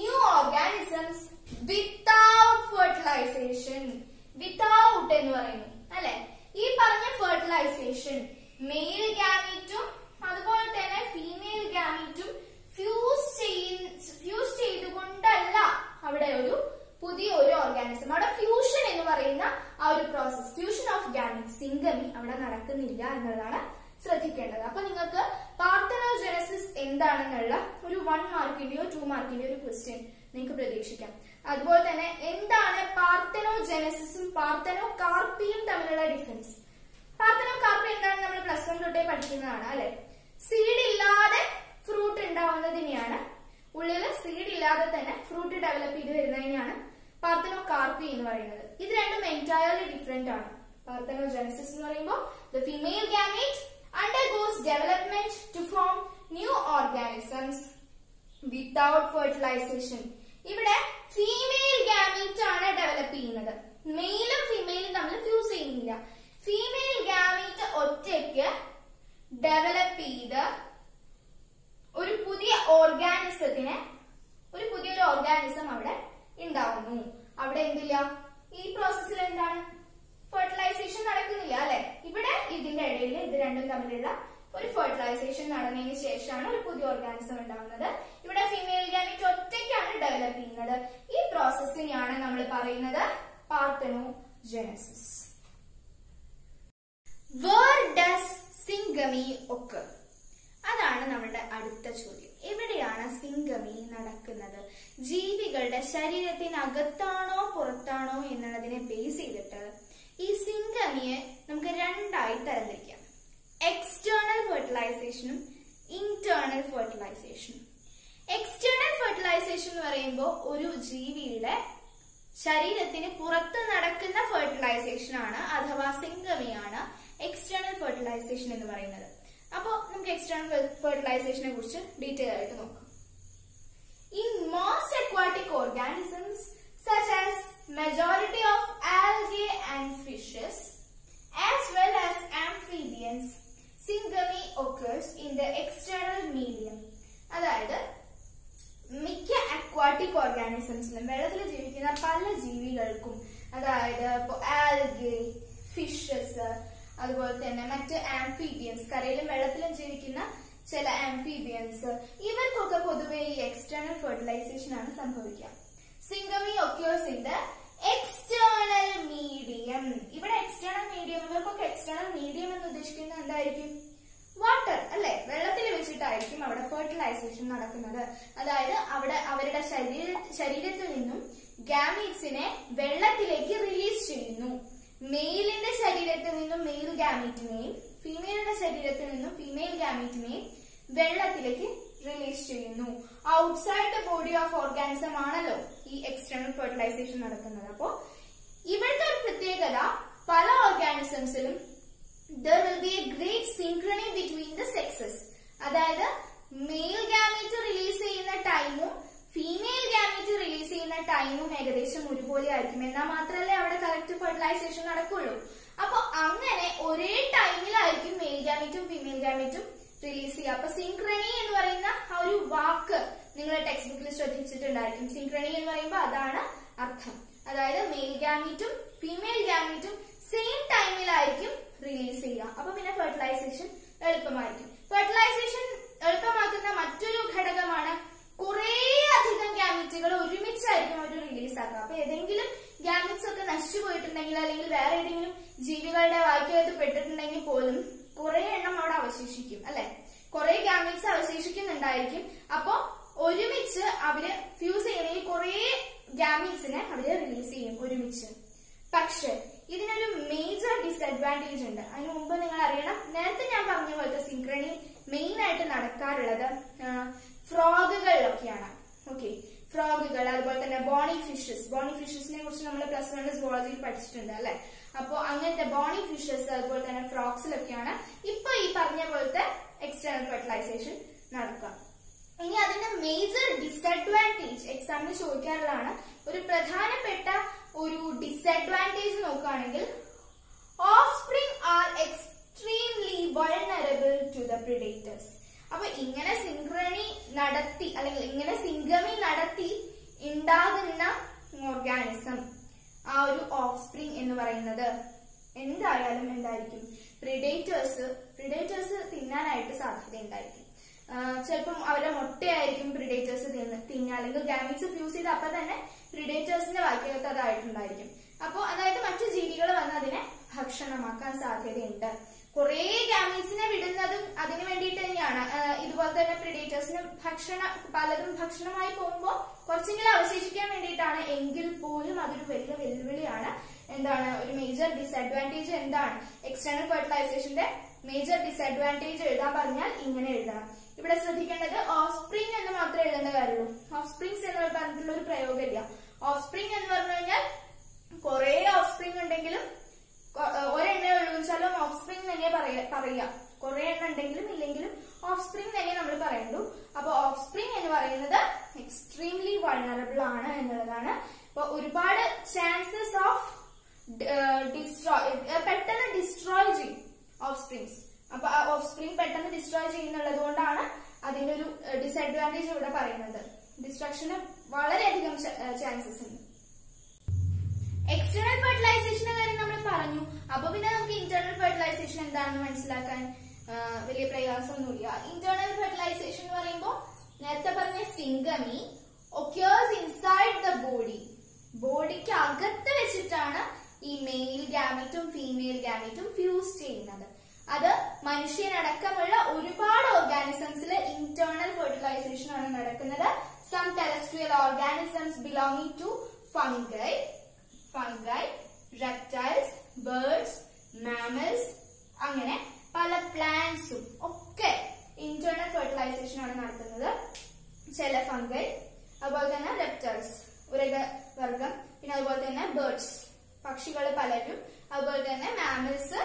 നടക്കുന്നില്ല എന്നുള്ളതാണ് ശ്രദ്ധിക്കേണ്ടത് അപ്പൊ നിങ്ങൾക്ക് പാർത്തനോജനസിസ് എന്താണെന്നുള്ള ഒരു വൺ മാർക്കിന്റെയോ ടു മാർക്കിന്റെയോ ഒരു ക്വസ്റ്റ്യൻ നിങ്ങൾക്ക് പ്രതീക്ഷിക്കാം അതുപോലെ തന്നെ എന്താണ് പാർത്തനോജനസിസും പാർത്തനോ കാർപ്പിയും തമ്മിലുള്ള ഡിഫറൻസ് പാർത്തനോ കാർപ്പി എന്താണ് നമ്മൾ പ്ലസ് വൺ തൊട്ടേ പഠിക്കുന്നതാണ് അല്ലെ സീഡ് ഇല്ലാതെ ഫ്രൂട്ട് ഉണ്ടാവുന്നതിനെയാണ് ഉള്ളില് സീഡ് ഇല്ലാതെ തന്നെ ഫ്രൂട്ട് ഡെവലപ്പ് ചെയ്ത് വരുന്നതിനെയാണ് പാർത്തനോ കാർപ്പി എന്ന് പറയുന്നത് ഇത് രണ്ടും എൻറ്റയർലി ഡിഫറെന്റ് ആണ് പാർത്തനോ ജനസിസ് എന്ന് പറയുമ്പോൾ the female gamete undergoes development to form new organisms without fertilisation ഇവിടെ ഫീമെയിൽ ഗാമീറ്റ് ആണ് ഡെവലപ്പ് ചെയ്യുന്നത് മെയിലും ഫീമെയിലും തമ്മിൽ ഫ്യൂസ് ചെയ്യുന്നില്ല ഫീമെയിൽ ഗാമീറ്റ് ഒറ്റയ്ക്ക് ഡെവലപ്പ് ചെയ്ത് ഒരു പുതിയ ഓർഗാനിസത്തിനെ ഒരു പുതിയൊരു ഓർഗാനിസം അവിടെ ഉണ്ടാവുന്നു അവിടെ എന്തില്ല ഈ പ്രോസസ്സിൽ എന്താണ് ഫെർട്ടിലൈസേഷൻ നടക്കുന്നില്ല അല്ലെ ഇവിടെ ഇതിന്റെ ഇടയിൽ ഇത് രണ്ടും തമ്മിലുള്ള ഒരു ഫെർട്ടിലൈസേഷൻ നടന്നതിന് ശേഷമാണ് ഒരു പുതിയ ഓർഗാനിസം ഉണ്ടാവുന്നത് ഇവിടെ ഫീമെയിൽ ഗാമിറ്റ് ഒറ്റയ്ക്കാണ് ഡെവലപ്പ് ചെയ്യുന്നത് ഈ പ്രോസസ്സിനെയാണ് നമ്മൾ പറയുന്നത് parthenogenesis where does syngamy ഒക്കെ അതാണ് നമ്മുടെ അടുത്ത ചോദ്യം എവിടെയാണ് സിംഗമി നടക്കുന്നത് ജീവികളുടെ ശരീരത്തിനകത്താണോ പുറത്താണോ എന്നുള്ളതിനെ ബേസ് ചെയ്തിട്ട് ഈ സിംഗമിയെ നമുക്ക് രണ്ടായി തരംതിരിക്കാം എക്സ്റ്റേണൽ ഫെർട്ടിലൈസേഷനും ഇന്റേണൽ ഫെർട്ടിലൈസേഷനും എക്സ്റ്റേണൽ ഫെർട്ടിലൈസേഷൻ എന്ന് പറയുമ്പോൾ ഒരു ജീവിയുടെ ശരീരത്തിന് പുറത്ത് നടക്കുന്ന ഫെർട്ടിലൈസേഷൻ ആണ് അഥവാ സിംഗമിയാണ് എക്സ്റ്റേണൽ ഫെർട്ടിലൈസേഷൻ എന്ന് പറയുന്നത് അപ്പോൾ നമുക്ക് എക്സ്റ്റേണൽ ഫെർട്ടിലൈസേഷനെ കുറിച്ച് ഡീറ്റെയിൽ ആയിട്ട് നോക്കാം in most aquatic organisms such as majority of algae and fishes as well as amphibians syngamy occurs in the external medium അതായത് മിക്ക അക്വാട്ടിക് ഓർഗാനിസംസിലും വെള്ളത്തിൽ ജീവിക്കുന്ന പല ജീവികൾക്കും അതായത് ആൽഗെ ഫിഷസ് അതുപോലെ തന്നെ മറ്റ് ആംഫീബിയൻസ് കരയിലും വെള്ളത്തിലും ജീവിക്കുന്ന ചില ആംഫീബിയൻസ് ഇവർക്കൊക്കെ പൊതുവെ ഈ എക്സ്റ്റേണൽ ഫെർട്ടിലൈസേഷൻ ആണ് സംഭവിക്കുക syngamy occurs in the external medium ഇവിടെ എക്സ്റ്റേണൽ മീഡിയം ഇവർക്കൊക്കെ എക്സ്റ്റേണൽ മീഡിയം എന്ന് ഉദ്ദേശിക്കുന്നത് എന്തായിരിക്കും വാട്ടർ അല്ലെ വെള്ളത്തിൽ വെച്ചിട്ടായിരിക്കും അവിടെ ഫെർട്ടിലൈസേഷൻ നടക്കുന്നത് അതായത് അവിടെ അവരുടെ ശരീര ശരീരത്തിൽ നിന്നും ഗാമീറ്റ്സിനെ വെള്ളത്തിലേക്ക് റിലീസ് ചെയ്യുന്നു മെയിലിന്റെ ശരീരത്തിൽ നിന്നും മെയിൽ ഗാമീറ്റിനെയും ഫീമെയിലിന്റെ ശരീരത്തിൽ നിന്നും ഫീമെയിൽ ഗാമീറ്റിനെയും വെള്ളത്തിലേക്ക് റിലീസ് ചെയ്യുന്നു outside the body of organism ആണല്ലോ ഈ എക്സ്റ്റേണൽ ഫെർട്ടിലൈസേഷൻ നടക്കുന്നത് അപ്പോ ഇവിടുത്തെ ഒരു പ്രത്യേകത പല ഓർഗാനിസംസിലും there will be a great synchrony between the sexes അതായത് മെയിൽ ഗാമീറ്റ് റിലീസ് ചെയ്യുന്ന ടൈമും ഫീമെയിൽ ഗാമീറ്റ് റിലീസ് ചെയ്യുന്ന ടൈമും ഏകദേശം ഒരുപോലെ ആയിരിക്കും എന്നാൽ മാത്രമല്ലേ അവിടെ കറക്റ്റ് ഫെർട്ടിലൈസേഷൻ നടക്കുള്ളൂ അപ്പൊ അങ്ങനെ ഒരേ ടൈമിലായിരിക്കും മെയിൽ ഗാമീറ്റും ഫീമെയിൽ ഗാമീറ്റും റിലീസ് ചെയ്യുക അപ്പൊ സിൻക്രണി എന്ന് പറയുന്ന ആ ഒരു വാക്ക് നിങ്ങൾ ടെക്സ്റ്റ് ബുക്കിൽ ശ്രദ്ധിച്ചിട്ടുണ്ടായിരിക്കും സിൻക്രണി എന്ന് പറയുമ്പോൾ അതാണ് അർത്ഥം അതായത് മെയിൽ ഗാമീറ്റും ഫീമെയിൽ ഗാമീറ്റും സെയിം ടൈമിലായിരിക്കും റിലീസ് ചെയ്യുക അപ്പൊ പിന്നെ ഫെർട്ടിലൈസേഷൻ എളുപ്പമായിരിക്കും ഫെർട്ടിലൈസേഷൻ എളുപ്പമാക്കുന്ന മറ്റൊരു ഘടകമാണ് കുറേ അധികം ഗാമിറ്റുകൾ ഒരുമിച്ചായിരിക്കും അവർ റിലീസ് ആക്കുക അപ്പൊ ഏതെങ്കിലും ഗാമിറ്റ്സ് ഒക്കെ നശിച്ചു പോയിട്ടുണ്ടെങ്കിൽ അല്ലെങ്കിൽ വേറെ ഏതെങ്കിലും ജീവികളുടെ വാക്യത്ത് പെട്ടിട്ടുണ്ടെങ്കിൽ പോലും കുറെ എണ്ണം അവിടെ അവശേഷിക്കും അല്ലെ കുറെ ഗാമിറ്റ്സ് അവശേഷിക്കുന്നുണ്ടായിരിക്കും അപ്പൊ ഒരുമിച്ച് അവര് ഫ്യൂസ് ചെയ്യണമെങ്കിൽ കുറെ ഗാമിറ്റ്സിനെ അവര് റിലീസ് ചെയ്യും ഒരുമിച്ച് പക്ഷെ ഇതിനൊരു മേജർ ഡിസഡ്വാൻറ്റേജ് ഉണ്ട് അതിന് മുമ്പ് നിങ്ങൾ അറിയണം നേരത്തെ ഞാൻ പറഞ്ഞ പോലത്തെ സിൻക്രണി മെയിൻ ആയിട്ട് നടക്കാറുള്ളത് ഫ്രോഗുകളിലൊക്കെയാണ് ഓക്കെ ഫ്രോഗുകൾ അതുപോലെ തന്നെ ബോണി ഫിഷസ് ബോണി ഫിഷസിനെ കുറിച്ച് നമ്മൾ പ്ലസ് വൺ സുവോളജിയിൽ പഠിച്ചിട്ടുണ്ട് അല്ലെ അപ്പോ അങ്ങനത്തെ ബോണി ഫിഷസ് അതുപോലെ തന്നെ ഫ്രോക്സിലൊക്കെയാണ് ഇപ്പൊ ഈ പറഞ്ഞ പോലത്തെ എക്സ്റ്റേണൽ ഫെർട്ടിലൈസേഷൻ നടക്കുക ഇനി അതിന്റെ മേജർ ഡിസഡ്വാൻറ്റേജ് എക്സാമിന് ചോദിക്കാറുള്ളതാണ് ഒരു പ്രധാനപ്പെട്ട ഒരു ഡിസഡ്വാൻറ്റേജ് നോക്കുകയാണെങ്കിൽ offspring are extremely vulnerable to the predators അപ്പൊ ഇങ്ങനെ സിൻക്രണി നടത്തി അല്ലെങ്കിൽ ഇങ്ങനെ സിംഗമി നടത്തി ഉണ്ടാകുന്ന ഓർഗാനിസം ആ ഒരു ഓഫ് സ്പ്രിംഗ് എന്ന് പറയുന്നത് എന്തായാലും എന്തായിരിക്കും പ്രിഡേറ്റേഴ്സ് പ്രിഡേറ്റേഴ്സ് തിന്നാനായിട്ട് സാധ്യത ഉണ്ടായിരിക്കും ചിലപ്പം അവരുടെ മുട്ടയായിരിക്കും പ്രിഡേറ്റേഴ്സ് തിന്നുക അല്ലെങ്കിൽ ഗാമിറ്റ്സ് ഫ്യൂസ് ചെയ്ത് അപ്പൊ തന്നെ പ്രിഡേറ്റേഴ്സിന്റെ വാക്യകത്ത് അതായിട്ടുണ്ടായിരിക്കും അപ്പോൾ അതായത് മറ്റു ജീവികൾ വന്ന് അതിനെ ഭക്ഷണമാക്കാൻ സാധ്യതയുണ്ട് കുറേ ഗാമീറ്റ്സിനെ വിടുന്നതും അതിനു വേണ്ടിയിട്ട് തന്നെയാണ് ആ, ഇതുപോലെ തന്നെ പ്രിഡേറ്റേഴ്സിന് ഭക്ഷണ പലതും ഭക്ഷണമായി പോകുമ്പോൾ കുറച്ചെങ്കിലും അവശേഷിക്കാൻ വേണ്ടിയിട്ടാണ് എങ്കിൽ പോലും അതൊരു വലിയ വെല്ലുവിളിയാണ് എന്താണ് ഒരു മേജർ ഡിസഡ്വാൻറ്റേജ് എന്താണ് എക്സ്റ്റേണൽ ഫെർട്ടിലൈസേഷന്റെ മേജർ ഡിസഡ്വാൻറ്റേജ് എഴുതാൻ പറഞ്ഞാൽ ഇങ്ങനെ എഴുതണം ഇവിടെ ശ്രദ്ധിക്കേണ്ടത് ഓഫ് സ്പ്രിംഗ് എന്ന് മാത്രമേ എഴുതേണ്ട കാര്യമുള്ളൂ ഓഫ് സ്പ്രിങ്സ് എന്ന് പറഞ്ഞിട്ടുള്ള ഒരു പ്രയോഗമില്ല ഓഫ് സ്പ്രിംഗ് എന്ന് പറഞ്ഞു കഴിഞ്ഞാൽ കുറെ ഓഫ് സ്പ്രിംഗ് ഉണ്ടെങ്കിലും കൊ- ഏഹ് ഒരെണ്ണേ ഉള്ളൂ വെച്ചാലും ഓഫ് സ്പ്രിംഗ് തന്നെ പറയാ പറയാ കുറെ എണ്ണം ഉണ്ടെങ്കിലും ഇല്ലെങ്കിലും ഓഫ് സ്പ്രിംഗ് തന്നെ നമ്മൾ പറയണ്ടു അപ്പൊ ഓഫ് സ്പ്രിംഗ് എന്ന് പറയുന്നത് എക്സ്ട്രീംലി വൾണറബിൾ ആണ് എന്നുള്ളതാണ് അപ്പൊ ഒരുപാട് ചാൻസസ് ഓഫ് ഡിസ്ട്രോയ് പെട്ടെന്ന് ഡിസ്ട്രോയ് ചെയ്യും ഓഫ് സ്പ്രിങ്സ് അപ്പൊ ആ ഓഫ് സ്പ്രിംഗ് പെട്ടെന്ന് ഡിസ്ട്രോയ് ചെയ്യുന്നുള്ളത് കൊണ്ടാണ് അതിന്റെ ഒരു ഡിസഡ്വാൻറ്റേജ് ഇവിടെ പറയുന്നത് ഡിസ്ട്രക്ഷന് വളരെയധികം ചാൻസസ് ഉണ്ട് എക്സ്റ്റേണൽ ഫെർട്ടിലൈസേഷന്റെ കാര്യം നമ്മൾ പറഞ്ഞു അപ്പൊ പിന്നെ നമുക്ക് ഇന്റേണൽ ഫെർട്ടിലൈസേഷൻ എന്താണെന്ന് മനസ്സിലാക്കാൻ ആ, വലിയ പ്രയാസമൊന്നുമില്ല ഇന്റേണൽ ഫെർട്ടിലൈസേഷൻ എന്ന് പറയുമ്പോൾ നേരത്തെ പറഞ്ഞ syngamy occurs inside the body ബോഡിക്ക് അകത്ത് വെച്ചിട്ടാണ് ഈ മെയിൽ ഗാമറ്റും ഫീമെയിൽ ഗാമറ്റും ഫ്യൂസ് ചെയ്യുന്നത് അത് മനുഷ്യനടക്കമുള്ള ഒരുപാട് ഓർഗാനിസംസിൽ ഇന്റേണൽ ഫെർട്ടിലൈസേഷൻ ആണ് നടക്കുന്നത് some terrestrial organisms belonging to fungi fungi reptiles birds mammals അങ്ങനെ പല പ്ലാന്റ്സും ഒക്കെ ഇന്റേണൽ ഫെർട്ടിലൈസേഷൻ ആണ് നടത്തുന്നത് ചില ഫംഗൈ അതുപോലെ തന്നെ റെപ്റ്റൈൽസ് ഉരക വർഗം പിന്നെ അതുപോലെ തന്നെ ബേർഡ്സ് പക്ഷികൾ പലരും അതുപോലെ തന്നെ മാമൽസ്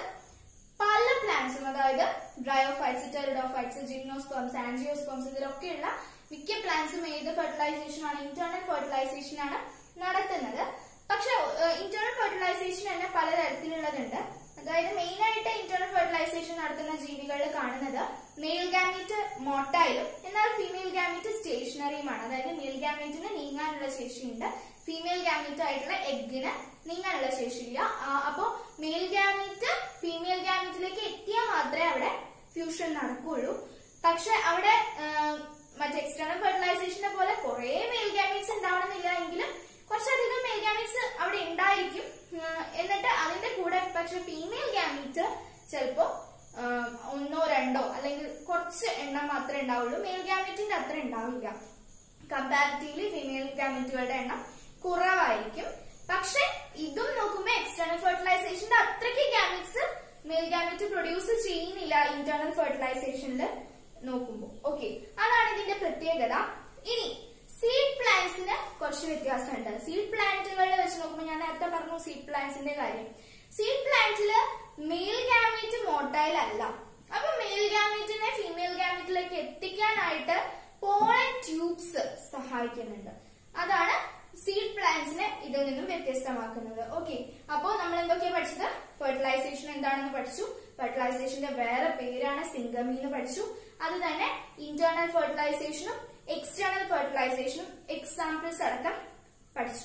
പല പ്ലാന്റ്സും അതായത് ബ്രയോഫൈറ്റ്സ് ടെറിഡോഫൈറ്റ്സ് ജിംനോസ്പേംസ് ആൻജിയോസ്പേംസ് ഇതിലൊക്കെയുള്ള മിക്ക പ്ലാന്റ്സും ഏത് ഫെർട്ടിലൈസേഷൻ ആണ് ഇന്റേണൽ ഫെർട്ടിലൈസേഷൻ ആണ് നടത്തുന്നത് പക്ഷെ ഇന്റേണൽ ഫെർട്ടിലൈസേഷൻ തന്നെ പലതരത്തിലുള്ളതുണ്ട് അതായത് മെയിൻ ആയിട്ട് ഇന്റേണൽ ഫെർട്ടിലൈസേഷൻ നടത്തുന്ന ജീവികളിൽ കാണുന്നത് മെയിൽ ഗാമീറ്റ് മോട്ടൈലും എന്നാൽ ഫീമെയിൽ ഗാമീറ്റ് സ്റ്റേഷനറിയുമാണ് അതായത് മെയിൽ ഗാമീറ്റിന് നീങ്ങാനുള്ള ശേഷിയുണ്ട് ഫീമെയിൽ ഗാമീറ്റ് ആയിട്ടുള്ള എഗ്ഗിന് നീങ്ങാനുള്ള ശേഷിയില്ല ആ, അപ്പോ മെയിൽ ഗാമീറ്റ് ഫീമെയിൽ ഗാമീറ്റിലേക്ക് എത്തിയാൽ മാത്രമേ അവിടെ ഫ്യൂഷൻ നടക്കുകയുള്ളൂ പക്ഷെ അവിടെ ആ, മറ്റേ എക്സ്റ്റേണൽ ഫെർട്ടിലൈസേഷനെ പോലെ കുറെ മെയിൽ ഗാമീറ്റ്സ് ഉണ്ടാവണമെന്നില്ല എങ്കിലും കുറച്ചധികം മെയിൽ ഗാമീറ്റ്സ് അവിടെ ഉണ്ടായിരിക്കും ആ, എന്നിട്ട് അതിന്റെ കൂടെ പക്ഷെ ഫീമെയിൽ ഗാമീറ്റ് ചിലപ്പോ ആ, ഒന്നോ രണ്ടോ അല്ലെങ്കിൽ കുറച്ച് എണ്ണം മാത്രമേ ഉണ്ടാവുള്ളൂ മെയിൽ ഗാമീറ്റിന്റെ അത്ര ഉണ്ടാവില്ല കമ്പാരിറ്റീവ്ലി ഫീമെയിൽ ഗാമീറ്റുകളുടെ എണ്ണം കുറവായിരിക്കും പക്ഷെ ഇതും നോക്കുമ്പോൾ എക്സ്റ്റേണൽ ഫെർട്ടിലൈസേഷന്റെ അത്രയ്ക്ക് ഗാമീറ്റ്സ് മെയിൽ ഗാമീറ്റ് പ്രൊഡ്യൂസ് ചെയ്യുന്നില്ല ഇന്റേണൽ ഫെർട്ടിലൈസേഷനിൽ നോക്കുമ്പോൾ ഓക്കെ അതാണ് ഇതിന്റെ പ്രത്യേകത ഇനി സീഡ് പ്ലാന്റ്സിന് കുറച്ച് വ്യത്യാസമുണ്ട് സീഡ് പ്ലാന്റുകളിൽ വെച്ച് നോക്കുമ്പോൾ ഞാൻ നേരത്തെ പറഞ്ഞു സീഡ് പ്ലാന്റ്സിന്റെ കാര്യം സീഡ് പ്ലാന്റ്സില് മെയിൽ ഗാമീറ്റ് മോട്ടൈൽ അല്ല അപ്പൊ മെയിൽ ഗാമീറ്റിനെ ഫീമെയിൽ ഗാമീറ്റിലേക്ക് എത്തിക്കാനായിട്ട് പോളൻ ട്യൂബ്സ് സഹായിക്കുന്നുണ്ട് അതാണ് സീഡ് പ്ലാന്റ്സിനെ ഇതിൽ നിന്നും വ്യത്യസ്തമാക്കുന്നത് ഓക്കെ അപ്പോ നമ്മൾ എന്തൊക്കെയാ പഠിച്ചത് ഫെർട്ടിലൈസേഷൻ എന്താണെന്ന് പഠിച്ചു ഫെർട്ടിലൈസേഷന്റെ വേറെ പേരാണ് സിംഗമി എന്ന് പഠിച്ചു അത് തന്നെ ഇന്റേണൽ ഫെർട്ടിലൈസേഷനും എക്സ്റ്റേണൽ ഫെർട്ടിലൈസേഷനും എക്സാമ്പിൾസ് അടക്കം പഠിച്ചു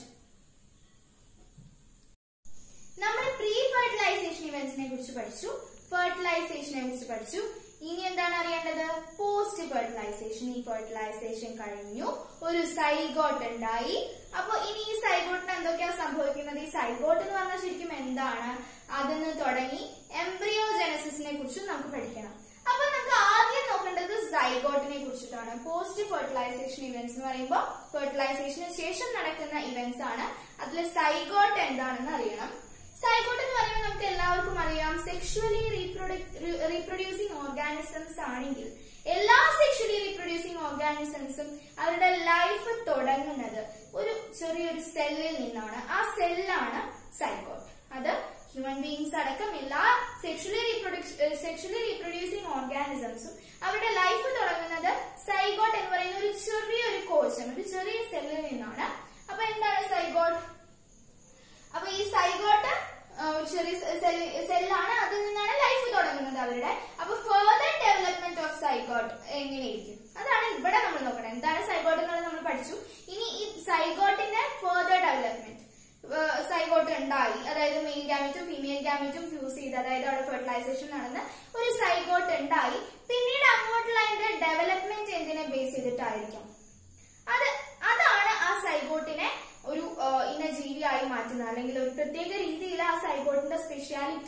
നമ്മൾ പ്രീ ഫെർട്ടിലൈസേഷൻ ഇവന്റ്സിനെ കുറിച്ച് പഠിച്ചു ഫെർട്ടിലൈസേഷനെ കുറിച്ച് പഠിച്ചു ഇനി എന്താണ് അറിയേണ്ടത് പോസ്റ്റ് ഫെർട്ടിലൈസേഷൻ ഈ ഫെർട്ടിലൈസേഷൻ കഴിഞ്ഞു ഒരു സൈഗോട്ട് ഉണ്ടായി അപ്പൊ ഇനി ഈ സൈഗോട്ടിന് എന്തൊക്കെയാ സംഭവിക്കുന്നത് ഈ സൈഗോട്ട് എന്ന് പറഞ്ഞാൽ ശരിക്കും എന്താണ് അതിന് തുടങ്ങി എംബ്രിയോജനസിസിനെ കുറിച്ചും നമുക്ക് പഠിക്കണം അപ്പൊ നമുക്ക് ആദ്യം നോക്കേണ്ടത് സൈഗോട്ടിനെ കുറിച്ചിട്ടാണ് പോസ്റ്റ് ഫെർട്ടിലൈസേഷൻ ഇവന്റ്സ് എന്ന് പറയുമ്പോൾ ഫെർട്ടിലൈസേഷന് ശേഷം നടക്കുന്ന ഇവന്റ്സ് ആണ് അതിൽ സൈഗോട്ട് എന്താണെന്ന് അറിയണം സൈഗോട്ട് എന്ന് പറയുമ്പോൾ നമുക്ക് എല്ലാവർക്കും അറിയാം സെക്ഷുവലി റീപ്രൊഡ്യൂസിങ് ഓർഗാനിസംസ് ആണെങ്കിൽ എല്ലാ സെക്ഷുവലി റീപ്രൊഡ്യൂസിങ് ഓർഗാനിസംസും അവരുടെ ലൈഫ് തുടങ്ങുന്നത് ഒരു ചെറിയൊരു സെല്ലിൽ നിന്നാണ് ആ സെല്ലാണ് സൈഗോട്ട് അത് ഹ്യൂമൻ ബീങ്സ് അടക്കം എല്ലാ സെക്ഷുവലി സെക്ഷുവലി റീപ്രൊഡ്യൂസിങ് ഓർഗാനിസംസും അവരുടെ ലൈഫ് തുടങ്ങുന്നത് സൈഗോട്ട് എന്ന് പറയുന്ന ഒരു ചെറിയൊരു കോശം ഒരു ചെറിയ സെല്ലിൽ നിന്നാണ് അപ്പൊ എന്താണ് സൈഗോട്ട് അപ്പൊ ഈ സൈഗോട്ട് ആ, ഒരു ചെറിയ സെല്ലാണ് അതിൽ നിന്നാണ് ലൈഫ് തുടങ്ങുന്നത് അവരുടെ അപ്പൊ ഫെർദർ ഡെവലപ്മെന്റ് ഓഫ് സൈഗോട്ട് എങ്ങനെയിരിക്കും അതാണ് ഇവിടെ നമ്മൾ നോക്കണം എന്താണ് സൈഗോട്ട് എന്നുള്ളത് നമ്മൾ പഠിച്ചു ഇനി ഈ സൈഗോട്ടിന്റെ ഫെർദർ ഡെവലപ്മെന്റ് സൈഗോട്ട് ഉണ്ടായി അതായത് മെയിൽ ഗാമറ്റും ഫീമെയിൽ ഗാമറ്റും ഫ്യൂസ് ചെയ്ത് അതായത് അവിടെ ഫെർട്ടിലൈസേഷൻ നടന്ന് ഒരു സൈഗോട്ട് ഉണ്ടായി പിന്നീട് അങ്ങോട്ടുള്ള അതിന്റെ ഡെവലപ്മെന്റ് എന്തിനെ ബേസ് ചെയ്തിട്ടായിരിക്കും അത് അതാണ് ആ സൈഗോട്ടിനെ ഒരു ആ, ഇന്ന ജീവിയായി മാറ്റുന്നത് അല്ലെങ്കിൽ ഒരു പ്രത്യേക രീതിയിൽ ആ സൈഗോട്ടിന്റെ സ്പെഷ്യാലിറ്റി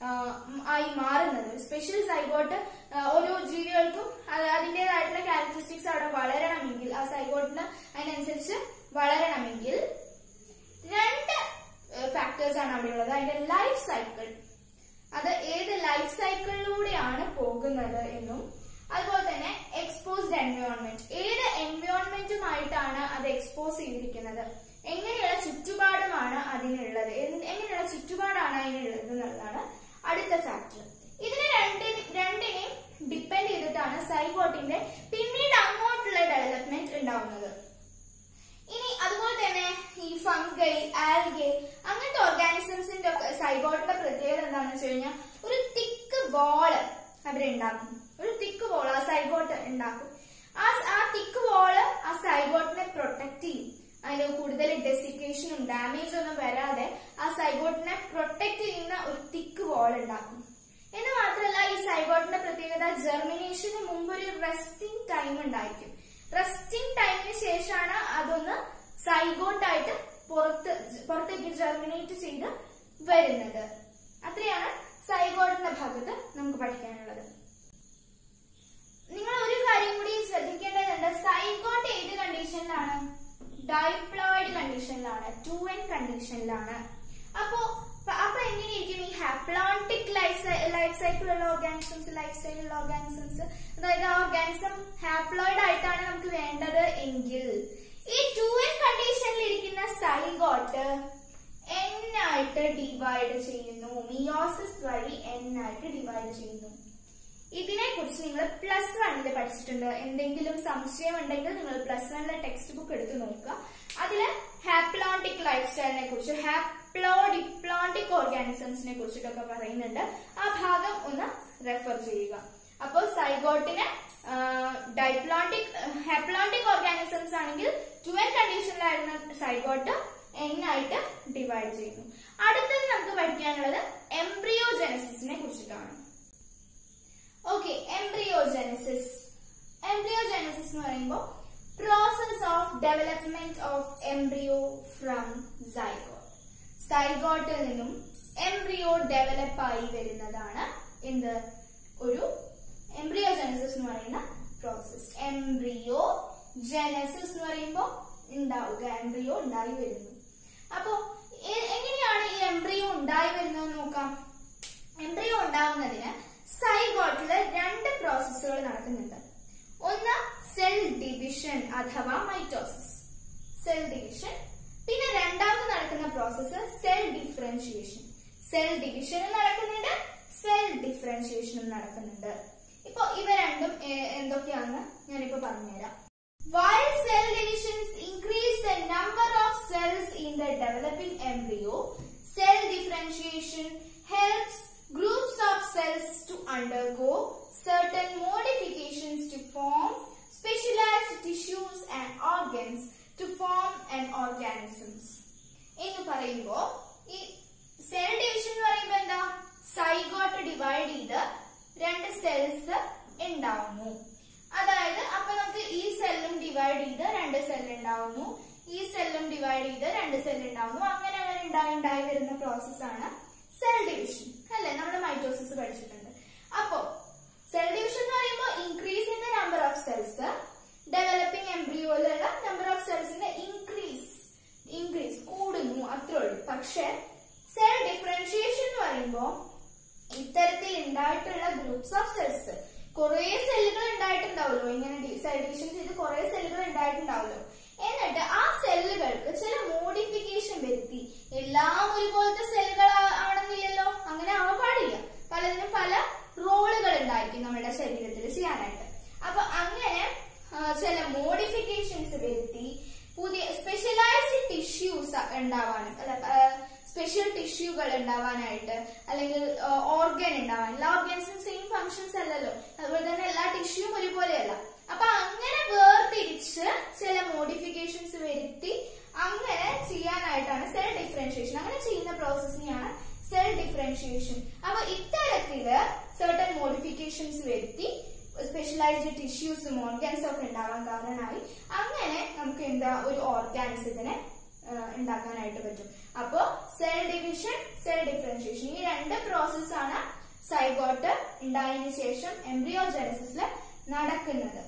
ആയി മാറുന്നത് സ്പെഷ്യൽ സൈഗോട്ട് ഓരോ ജീവികൾക്കും അത് അതിൻ്റെതായിട്ടുള്ള ക്യാരക്ടറിസ്റ്റിക്സ് അവിടെ വളരണമെങ്കിൽ ആ സൈഗോട്ടിന് അതിനനുസരിച്ച് വളരണമെങ്കിൽ രണ്ട് ഫാക്ടേഴ്സ് ആണ് അവിടെ ഉള്ളത് അതിന്റെ ലൈഫ് സൈക്കിൾ അത് ഏത് ലൈഫ് സൈക്കിളിലൂടെയാണ് പോകുന്നത് എന്നും അതുപോലെ തന്നെ എക്സ്പോസ്ഡ് എൻവയോൺമെന്റ് ഏത് എൻവയോൺമെന്റുമായിട്ടാണ് അത് എക്സ്പോസ് ചെയ്തിരിക്കുന്നത് എങ്ങനെയുള്ള ചുറ്റുപാടുമാണ് അതിനുള്ളത് എന്ത്- എങ്ങനെയുള്ള ചുറ്റുപാടാണ് അതിനുള്ളത് എന്നുള്ളതാണ് അടുത്ത ഫാക്ടർ ഇതിനെ രണ്ട് രണ്ടിനെയും ഡിപ്പെൻഡ് ചെയ്തിട്ടാണ് സൈഗോട്ടിന്റെ പിന്നീട് അങ്ങോട്ടുള്ള ഡെവലപ്മെന്റ് ഉണ്ടാവുന്നത് ഇനി അതുപോലെ തന്നെ ഈ ഫംഗൈ ആൽഗെ അങ്ങനത്തെ ഓർഗാനിസംസിന്റെ ഒക്കെ സൈഗോട്ടിന്റെ പ്രത്യേകത എന്താണെന്ന് വെച്ച് കഴിഞ്ഞാൽ ഒരു തിക്ക് വോള് അവരുണ്ടാക്കും ഒരു തിക്ക് വോൾ ആ സൈഗോട്ട് ഉണ്ടാക്കും ആ ആ തിക്ക് വോള് ആ സൈഗോട്ടിനെ പ്രൊട്ടക്ട് ചെയ്യും അതിന് കൂടുതൽ ഡെസിക്കേഷനും ഡാമേജ് ഒന്നും വരാതെ ആ സൈഗോട്ടിനെ പ്രൊട്ടക്ട് ചെയ്യുന്ന ഒരു തിക്ക് വോൾ ഉണ്ടാക്കും എന്ന് മാത്രമല്ല ഈ സൈഗോട്ടിന്റെ പ്രത്യേകത ജെർമിനേഷന് മുമ്പ് ഒരു റെസ്റ്റിംഗ് ടൈം ഉണ്ടായിരിക്കും റെസ്റ്റിംഗ് ടൈമിന് ശേഷമാണ് അതൊന്ന് സൈഗോട്ടായിട്ട് പുറത്ത് പുറത്തേക്ക് ജെർമിനേറ്റ് ചെയ്ത് വരുന്നത് അത്രയാണ് സൈഗോട്ടിന്റെ ഭാഗത്ത് നമുക്ക് പഠിക്കാനുള്ളത് നിങ്ങൾ ഒരു കാര്യം കൂടി ശ്രദ്ധിക്കേണ്ടതുണ്ട് സൈഗോട്ട് ഏത് കണ്ടീഷനിലാണ് ഡൈപ്ലോയിഡ് കണ്ടീഷനിലാണ് ടു എൻ കണ്ടീഷനിലാണ് അപ്പോ പ- അപ്പൊ എങ്ങനെയിരിക്കും ഈ ഹാപ്ലോണ്ടിക് ലൈഫ് ലൈഫ് സൈക്കിൾ ഉള്ള ഓർഗാനിസംസ് ലൈഫ് സ്റ്റൈലുള്ള ഓർഗാനിസംസ് അതായത് ആ ഓർഗാനിസം ഹാപ്ലോയിഡ് ആയിട്ടാണ് നമുക്ക് വേണ്ടത് എങ്കിൽ ഈ ടു എൻ കണ്ടീഷനിൽ ഇരിക്കുന്ന സൈഗോട്ട് എൻ ആയിട്ട് ഡിവൈഡ് ചെയ്യുന്നു മിയോസിസ് വഴി എൻ ആയിട്ട് ഡിവൈഡ് ചെയ്യുന്നു ഇതിനെ കുറിച്ച് നിങ്ങൾ പ്ലസ് വണ്ണിൽ പഠിച്ചിട്ടുണ്ട് എന്തെങ്കിലും സംശയം ഉണ്ടെങ്കിൽ നിങ്ങൾ പ്ലസ് വണ്ണിലെ ടെക്സ്റ്റ് ബുക്ക് എടുത്ത് നോക്കുക അതില് ഹാപ്ലോണ്ടിക് ലൈഫ് സ്റ്റൈലിനെ കുറിച്ച് ഹാപ്ലോ ഡിപ്ലോണ്ടിക് ഓർഗാനിസംസിനെ കുറിച്ചിട്ടൊക്കെ പറയുന്നുണ്ട് ആ ഭാഗം ഒന്ന് റെഫർ ചെയ്യുക അപ്പോൾ സൈഗോട്ടിന് ഡൈപ്ലോണ്ടിക് ഹാപ്ലോണ്ടിക് ഓർഗാനിസംസ് ആണെങ്കിൽ ട്വൽ കണ്ടീഷനിലായിരുന്ന സൈഗോട്ട് എൻ ആയിട്ട് ഡിവൈഡ് ചെയ്യുന്നു അടുത്തത് നമുക്ക് പഠിക്കാനുള്ളത് എംബ്രിയോജനസിസിനെ കുറിച്ചിട്ടാണ് ഓക്കെ എംബ്രിയോജനസിസ് എംബ്രിയോജനസിസ് എന്ന് പറയുമ്പോൾ process of development of embryo from zygote സൈഗോട്ടിൽ നിന്നും എംബ്രിയോ ഡെവലപ്പ് ആയി വരുന്നതാണ് എന്ത് ഒരു എംബ്രിയോജനസിസ് എന്ന് പറയുന്ന പ്രോസസ് എംബ്രിയോ ജനസിസ് എന്ന് പറയുമ്പോൾ ഉണ്ടാവുക എംബ്രിയോ ഉണ്ടായി വരുന്നു അപ്പോ എ- എങ്ങനെയാണ് ഈ എംബ്രിയോ ഉണ്ടായി വരുന്നത് നോക്കാം എംബ്രിയോ ഉണ്ടാവുന്നതിന് സൈഗോട്ടില് രണ്ട് പ്രോസസ്സുകൾ നടക്കുന്നുണ്ട് ഒന്ന് സെൽ ഡിവിഷൻ അഥവാ മൈറ്റോസിസ് സെൽ ഡിവിഷൻ പിന്നെ രണ്ടാമത് നടക്കുന്ന പ്രോസസ്സ് സെൽ ഡിഫറൻഷിയേഷൻ സെൽ ഡിവിഷനും നടക്കുന്നുണ്ട് സെൽ ഡിഫറൻഷിയേഷനും നടക്കുന്നുണ്ട് ഇപ്പൊ ഇവ രണ്ടും ഏ- എന്തൊക്കെയാണെന്ന് ഞാനിപ്പോ പറഞ്ഞുതരാം While cell divisions increase the number of cells in the developing embryo, cell differentiation helps groups of cells to undergo certain modifications to form specialized tissues and organs to form an organisms. എന്ന് പറയുമ്പോ ഈ cell division എന്ന് പറയുമ്പോ എന്താ zygote divide ചെയ്ത് രണ്ട് cells ഉണ്ടാവുന്നു അതായത് അപ്പൊ നമുക്ക് ഈ സെല്ലും ഡിവൈഡ് ചെയ്ത് രണ്ട് സെൽ ഉണ്ടാവുന്നു ഈ സെല്ലും ഡിവൈഡ് ചെയ്ത് രണ്ട് സെൽ ഉണ്ടാവുന്നു അങ്ങനെ അങ്ങനെ ഉണ്ടായി ഉണ്ടായി വരുന്ന പ്രോസസ്സാണ് സെൽ ഡിവിഷൻ അല്ലെ നമ്മൾ മൈറ്റോസിസ് പഠിച്ചിട്ടുണ്ട് അപ്പോ സെൽ ഡിവിഷൻ എന്ന് പറയുമ്പോൾ increase in the number of cells developing എംബ്രിയോയിലുള്ള നമ്പർ ഓഫ് സെൽസിന്റെ ഇൻക്രീസ് ഇൻക്രീസ് കൂടുന്നു അത്രേ ഉള്ളൂ പക്ഷെ സെൽ ഡിഫറൻഷിയേഷൻ എന്ന് പറയുമ്പോൾ ഇത്തരത്തിൽ ഉണ്ടായിട്ടുള്ള ഗ്രൂപ്പ്സ് ഓഫ് സെൽസ് കുറെ സെല്ലുകൾ ഉണ്ടായിട്ടുണ്ടാവുമല്ലോ ഇങ്ങനെ സെൽ ഡിവിഷൻ ചെയ്ത് കുറെ സെല്ലുകൾ ഉണ്ടായിട്ടുണ്ടാവുമല്ലോ എന്നിട്ട് ആ സെല്ലുകൾക്ക് ചില മോഡിഫിക്കേഷൻ വരുത്തി എല്ലാം ഒരുപോലത്തെ സെല്ലുകൾ ആണെന്നില്ലല്ലോ അങ്ങനെ ആവാൻ പാടില്ല പലതിനും പല റോളുകൾ ഉണ്ടായിരിക്കും നമ്മുടെ ശരീരത്തിൽ ചെയ്യാനായിട്ട് അപ്പൊ അങ്ങനെ ആ, ചില മോഡിഫിക്കേഷൻസ് വരുത്തി പുതിയ സ്പെഷ്യലൈസ്ഡ് ടിഷ്യൂസ് ഉണ്ടാവാനും അല്ല സ്പെഷ്യൽ ടിഷ്യൂകൾ ഉണ്ടാവാനായിട്ട് അല്ലെങ്കിൽ ഓർഗൻ ഉണ്ടാവാൻ എല്ലാ ഓർഗൻസും സെയിം ഫങ്ഷൻസ് അല്ലല്ലോ അതുപോലെ തന്നെ എല്ലാ ടിഷ്യൂവും ഒരുപോലെയല്ല അപ്പൊ അങ്ങനെ വേർതിരിച്ച് ചില മോഡിഫിക്കേഷൻസ് വരുത്തി അങ്ങനെ ചെയ്യാനായിട്ടാണ് സെൽ ഡിഫറൻഷിയേഷൻ അങ്ങനെ ചെയ്യുന്ന പ്രോസസ്സിനെയാണ് സെൽ ഡിഫറൻഷിയേഷൻ അപ്പൊ ഇത്തരത്തില് സർട്ടൻ മോഡിഫിക്കേഷൻസ് വരുത്തി സ്പെഷ്യലൈസ്ഡ് ടിഷ്യൂസും ഓർഗാൻസും ഒക്കെ ഉണ്ടാവാൻ കാരണമായി അങ്ങനെ നമുക്ക് എന്താ ഒരു ഓർഗാനിസത്തിനെ ഉണ്ടാക്കാനായിട്ട് പറ്റും അപ്പോ സെൽ ഡിവിഷൻ സെൽ ഡിഫറൻഷിയേഷൻ ഈ രണ്ട് പ്രോസസ് ആണ് സൈഗോട്ട് ഉണ്ടായതിനു ശേഷം എംബ്രിയോജനസിസിൽ നടക്കുന്നത്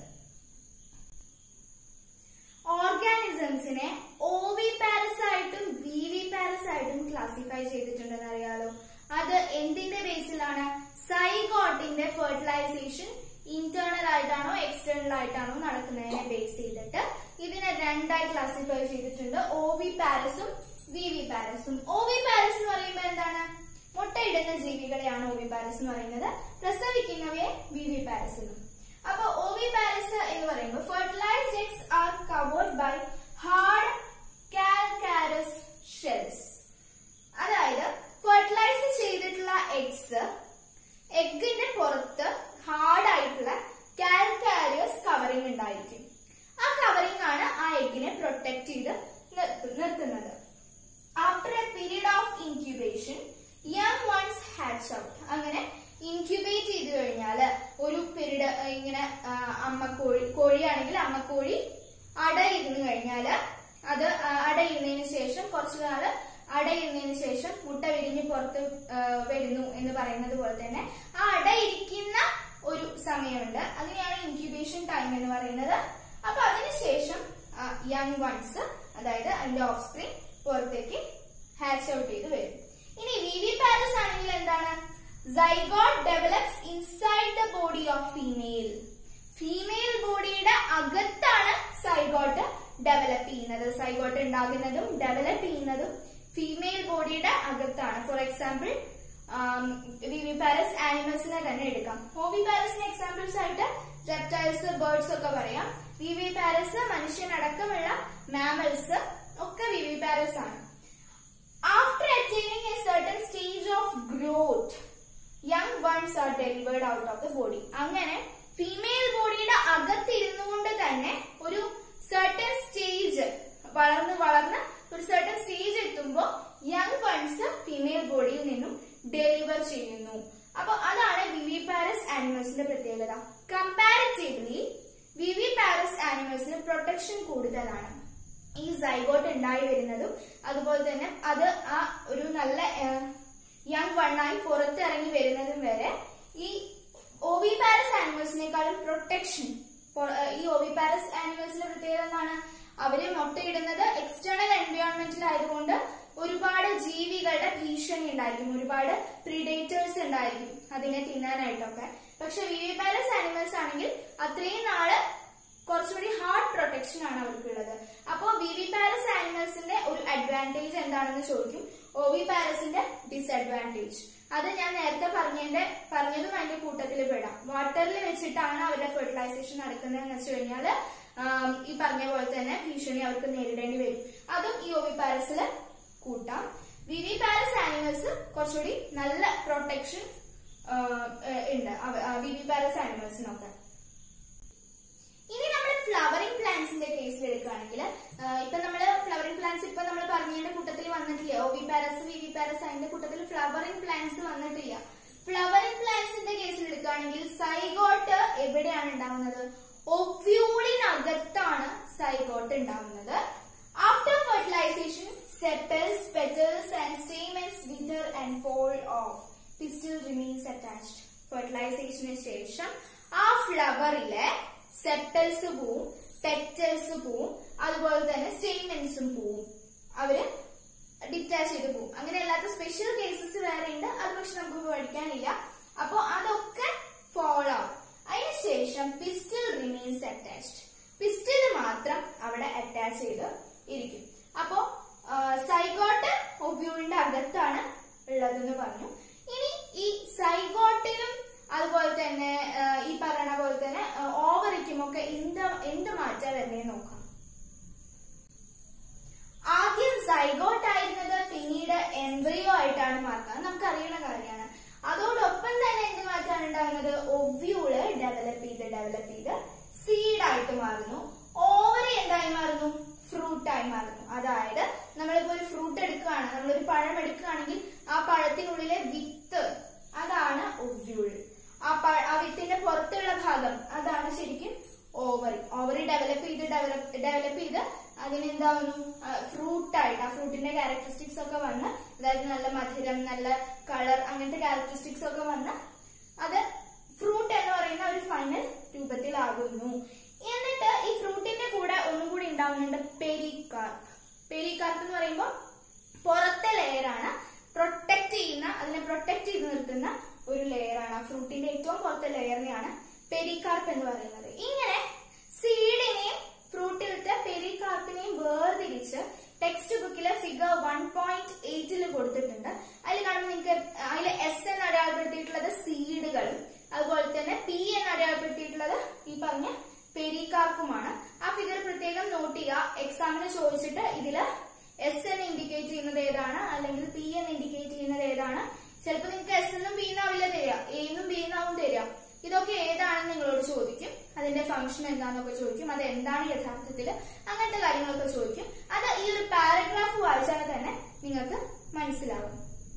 ഓർഗാനിസംസിനെ ഒ വി പാരസ് ആയിട്ടും വി വി പാരസ് ആയിട്ടും ക്ലാസിഫൈ ചെയ്തിട്ടുണ്ടെന്ന് അറിയാലോ അത് എന്തിന്റെ ബേസിലാണ് സൈഗോട്ടിന്റെ ഫെർട്ടിലൈസേഷൻ ഇന്റേണൽ ആയിട്ടാണോ എക്സ്റ്റേണൽ ആയിട്ടാണോ നടക്കുന്നതിനെ ബേസ് ചെയ്തിട്ട് ഇതിനെ രണ്ടായി ക്ലാസിഫൈ ചെയ്തിട്ടുണ്ട് ഒ വി പാരസും വി വി പാരസും ഒ വി പാരസ് എന്ന് പറയുമ്പോൾ എന്താണ് മുട്ടയിടുന്ന ജീവികളെയാണ് ഒ വി പാരസ് എന്ന് പറയുന്നത് പ്രസവിക്കുന്നവയെ വി വി പാരസ് എന്നും അപ്പൊ ഒ വി പാരസ് എന്ന് പറയുമ്പോൾ fertilised eggs are covered by hard calcareous shells അതായത് ഫെർട്ടിലൈസ് ചെയ്തിട്ടുള്ള എഗ്സ് എഗ്ഗിന്റെ പുറത്ത് ഹാർഡ് ആയിട്ടുള്ള കാൽക്കാരിയസ് കവറിംഗ് ഉണ്ടായിരിക്കും ആ കവറിംഗ് ആണ് ആ എഗ്ഗിനെ പ്രൊട്ടക്ട് ചെയ്ത് നിർത്ത- നിർത്തുന്നത് after a period of incubation young ones hatch out അങ്ങനെ ഇൻക്യുബേറ്റ് ചെയ്ത് കഴിഞ്ഞാൽ ഒരു പീരീഡ് ഇങ്ങനെ ആ, അമ്മക്കോഴി കോഴിയാണെങ്കിൽ അമ്മക്കോഴി അടയിരുന്ന് കഴിഞ്ഞാൽ അത് ആ, അടയിരുന്നതിന് ശേഷം കുറച്ചു നാള് അടയിരുന്നതിന് ശേഷം മുട്ട വിരിഞ്ഞ് പുറത്ത് ആ, വരുന്നു എന്ന് പറയുന്നത് പോലെ തന്നെ ആ അടയിരിക്കുന്ന ഒരു സമയമുണ്ട് അതിനെയാണ് ഇൻക്യുബേഷൻ ടൈം എന്ന് പറയുന്നത് അപ്പൊ അതിനുശേഷം യങ് വൺസ് അതായത് അതിന്റെ ഓഫ് സ്പ്രിങ് പുറത്തേക്ക് ഹാച്ച് ഔട്ട് ചെയ്ത് വരും ഇനി വി വി പാരസ് ആണെങ്കിൽ എന്താണ് zygote develops inside the body of female female ബോഡിയുടെ അകത്താണ് സൈഗോട്ട് ഡെവലപ്പ് ചെയ്യുന്നത് സൈഗോട്ട് ഉണ്ടാകുന്നതും ഡെവലപ്പ് ചെയ്യുന്നതും ഫീമെയിൽ ബോഡിയുടെ അകത്താണ് ഫോർ എക്സാമ്പിൾ വിവിപാരസ് ആനിമൽസിനെ തന്നെ എടുക്കാം ഓവിപാരസിന് എക്സാമ്പിൾസ് ആയിട്ട് റെപ്റ്റൈൽസ് ബേർഡ്സ് ഒക്കെ പറയാം വിവിപാരസ് മനുഷ്യനടക്കമുള്ള മാമൽസ് ഒക്കെ വിവിപാരസ് ആണ് after attaining a certain stage of growth young ones are delivered out of the body അങ്ങനെ ഫീമെയിൽ ബോഡിയുടെ അകത്തിരുന്നു കൊണ്ട് തന്നെ ഒരു സർട്ടൻ സ്റ്റേജ് വളർന്ന് വളർന്ന് ഒരു സർട്ടൻ സ്റ്റേജ് എത്തുമ്പോൾ യങ് വൺസ് ഫീമെയിൽ ബോഡിയിൽ നിന്നും ഡെലിവർ ചെയ്യുന്നു അപ്പൊ അതാണ് വിവിപാരസ് ആനിമൽസിന്റെ പ്രത്യേകത കമ്പാരിറ്റീവ്ലി വിവിപാരസ് ആനിമൽസിന് പ്രൊട്ടക്ഷൻ കൂടുതലാണ് ഈ സൈഗോട്ട് ഉണ്ടായി വരുന്നതും അതുപോലെ തന്നെ അത് ആ ഒരു നല്ല യങ് വണ്ണായി പുറത്തിറങ്ങി വരുന്നതും വരെ ഈ ഓവിപാരസ് ആനിമൽസിനേക്കാളും പ്രൊട്ടക്ഷൻ ഈ ഓവിപാരസ് ആനിമൽസിന്റെ പ്രത്യേകത എന്താണ് അവര് മുട്ടയിടുന്നത് എക്സ്റ്റേണൽ എൻവയോൺമെന്റിൽ ആയതുകൊണ്ട് ഒരുപാട് ജീവികളുടെ ഭീഷണി ഉണ്ടായിരിക്കും ഒരുപാട് പ്രിഡേറ്റേഴ്സ് ഉണ്ടായിരിക്കും അതിനെ തിന്നാനായിട്ടൊക്കെ പക്ഷെ വിവിപാരസ് ആനിമൽസ് ആണെങ്കിൽ അത്രയും നാള് കുറച്ചുകൂടി ഹാർഡ് പ്രൊട്ടക്ഷൻ ആണ് അവർക്കുള്ളത് അപ്പോ വിവിപാരസ് ആനിമൽസിന്റെ ഒരു അഡ്വാൻറ്റേജ് എന്താണെന്ന് ചോദിക്കും ഓവിപാരസിന്റെ ഡിസഡ്വാൻറ്റേജ് അത് ഞാൻ നേരത്തെ പറഞ്ഞതിന്റെ പറഞ്ഞതും അതിന്റെ കൂട്ടത്തിൽ പെടാം വാട്ടറിൽ വെച്ചിട്ടാണ് അവരുടെ ഫെർട്ടിലൈസേഷൻ നടക്കുന്നതെന്ന് വെച്ച് കഴിഞ്ഞാൽ ഈ പറഞ്ഞ പോലെ തന്നെ ഭീഷണി അവർക്ക് നേരിടേണ്ടി വരും അതും ഈ ഓവിപാരസിൽ കൂട്ടാം വിവിപാരസ് ആനിമൽസ് കുറച്ചുകൂടി നല്ല പ്രൊട്ടക്ഷൻ ഉണ്ട് വിവിപാരസ് ആനിമൽസിനൊക്കെ ഇനി നമ്മൾ ഫ്ലവറിംഗ് പ്ലാന്റ്സിന്റെ കേസിൽ എടുക്കുകയാണെങ്കിൽ ഇപ്പൊ നമ്മള് ഫ്ലവറിംഗ് പ്ലാന്റ്സ് ഇപ്പൊ നമ്മൾ പറഞ്ഞതിന്റെ കൂട്ടത്തിൽ വന്നിട്ടില്ല oviparous viviparous അതിന്റെ കൂട്ടത്തിൽ ഫ്ലവറിംഗ് പ്ലാന്റ്സ് വന്നിട്ടില്ല ഫ്ലവറിംഗ് പ്ലാന്റ്സിന്റെ കേസിൽ എടുക്കുകയാണെങ്കിൽ സൈഗോട്ട് എവിടെയാണ് ഉണ്ടാവുന്നത് ഒവ്യൂളിനകത്താണ് സൈഗോട്ട് ഉണ്ടാവുന്നത് after fertilisation sepals petals and stamens wither and fall off pistil remains attached ഫെർട്ടിലൈസേഷന് ശേഷം ആ ഫ്ലവറിലെ സെപ്റ്റൽസ് പോവും പെറ്റൽസ് പോവും അതുപോലെ തന്നെ സ്റ്റേമെന്റ്സും പോവും അവര് ഡിറ്റാച്ച് ചെയ്ത് പോവും അങ്ങനെ അല്ലാത്ത സ്പെഷ്യൽ കേസസ് വേറെ ഉണ്ട് അത് പക്ഷെ നമുക്ക് പഠിക്കാനില്ല അപ്പോ അതൊക്കെ ഫോളോ ആവും അതിനുശേഷം പിസ്റ്റൽ റിമീൻസ് അറ്റാച്ച്ഡ് പിസ്റ്റൽ മാത്രം അവിടെ അറ്റാച്ച് ചെയ്ത് ഇരിക്കും അപ്പോ സൈഗോട്ട് ഒബ്യൂളിന്റെ അകത്താണ് ഉള്ളതെന്ന് പറഞ്ഞു ഇനി ഈ സൈഗോട്ടിലും അതുപോലെ തന്നെ ഈ പറയുന്ന പോലെ തന്നെ ഓവറിക്കും ഒക്കെ എന്ത് എന്ത് മാറ്റാ വരുന്നതെന്ന് നോക്കാം ആദ്യം സൈഗോട്ട് ആയിരുന്നത് പിന്നീട് എംബ്രിയോ ആയിട്ടാണ് മാറുന്നത് നമുക്ക് അറിയുന്ന കാര്യമാണ് അതോടൊപ്പം തന്നെ എന്ത് മാറ്റാണ് ഉണ്ടാകുന്നത് ഒവ്യൂള് ഡെവലപ്പ് ചെയ്ത് ഡെവലപ്പ് ചെയ്ത് സീഡ് ആയിട്ട് മാറുന്നു ഓവറി എന്തായി മാറുന്നു ഫ്രൂട്ട് ആയി മാറുന്നു അതായത് നമ്മളിപ്പോ ഒരു ഫ്രൂട്ട് എടുക്കുകയാണ് നമ്മളൊരു പഴം എടുക്കുകയാണെങ്കിൽ ആ പഴത്തിനുള്ളിലെ വിത്ത് അതാണ് ഒവ്യൂൾ ആ ആ വിത്തിന്റെ പുറത്തുള്ള ഭാഗം അതാണ് ശരിക്കും ഓവറി ഓവറി ഡെവലപ്പ് ചെയ്ത് ഡെവലപ്പ് ഡെവലപ്പ് ചെയ്ത് അതിനെന്താവുന്നു ഫ്രൂട്ട് ആയിട്ട് ആ ഫ്രൂട്ടിന്റെ ക്യാരക്ടറിസ്റ്റിക്സ് ഒക്കെ വന്ന് അതായത് നല്ല മധുരം നല്ല കളർ അങ്ങനത്തെ ക്യാരക്ടറിസ്റ്റിക്സ് ഒക്കെ വന്ന് അത് ഫ്രൂട്ട് എന്ന് പറയുന്ന ഒരു ഫൈനൽ രൂപത്തിലാകുന്നു എന്നിട്ട് ഈ ഫ്രൂട്ടിന്റെ കൂടെ ഒന്നും കൂടി ഉണ്ടാവുന്നുണ്ട് പെരിക്കാർപ്പ് പെരിക്കാർപ്പ് എന്ന് പറയുമ്പോൾ പുറത്തെ ലെയറാണ് പ്രൊട്ടക്ട് ചെയ്യുന്ന അതിനെ പ്രൊട്ടക്ട് ചെയ്ത് നിർത്തുന്ന ഒരു ലെയറാണ് ആ ഫ്രൂട്ടിന്റെ ഏറ്റവും പുറത്തെ ലെയറിനെയാണ് പെരിക്കാർപ്പ് എന്ന് പറയുന്നത് ഇങ്ങനെ സീഡിനെയും ഫ്രൂട്ടിലത്തെ പെരിക്കാർപ്പിനെയും വേർതിരിച്ച് ടെക്സ്റ്റ് ബുക്കിലെ ഫിഗർ വൺ പോയിന്റ് എയ്റ്റിൽ കൊടുത്തിട്ടുണ്ട് അതിൽ കാണുമ്പോൾ നിങ്ങൾക്ക് അതിൽ എസ് എന്ന് അടയാളപ്പെടുത്തിയിട്ടുള്ളത് സീഡുകളും അതുപോലെ തന്നെ പി എന്ന് അടയാളപ്പെടുത്തിയിട്ടുള്ളത് ഈ പറഞ്ഞ പെരിക്കാർപ്പുമാണ് ആ ഫിഗർ പ്രത്യേകം നോട്ട് ചെയ്യുക എക്സാമിന് ചോദിച്ചിട്ട് ഇതില് എസ് എന്ന് ഇൻഡിക്കേറ്റ് ചെയ്യുന്നത് ഏതാണ് അല്ലെങ്കിൽ പി എന്ന് ഇൻഡിക്കേറ്റ് ചെയ്യുന്നത് ഏതാണ് ചിലപ്പോൾ നിങ്ങൾക്ക് എസ് എന്നും പി എന്നാവില്ല തരിക എ എന്നും ബി എന്നാവും തരിക ഇതൊക്കെ ഏതാണെന്ന് നിങ്ങളോട് ചോദിക്കും അതിന്റെ ഫംഗ്ഷൻ എന്താണെന്നൊക്കെ ചോദിക്കും അത് എന്താണ് യഥാർത്ഥത്തിൽ അങ്ങനത്തെ കാര്യങ്ങളൊക്കെ ചോദിക്കും അത് ഈ ഒരു പാരഗ്രാഫ് വായിച്ചാൽ തന്നെ നിങ്ങൾക്ക് മനസ്സിലാവും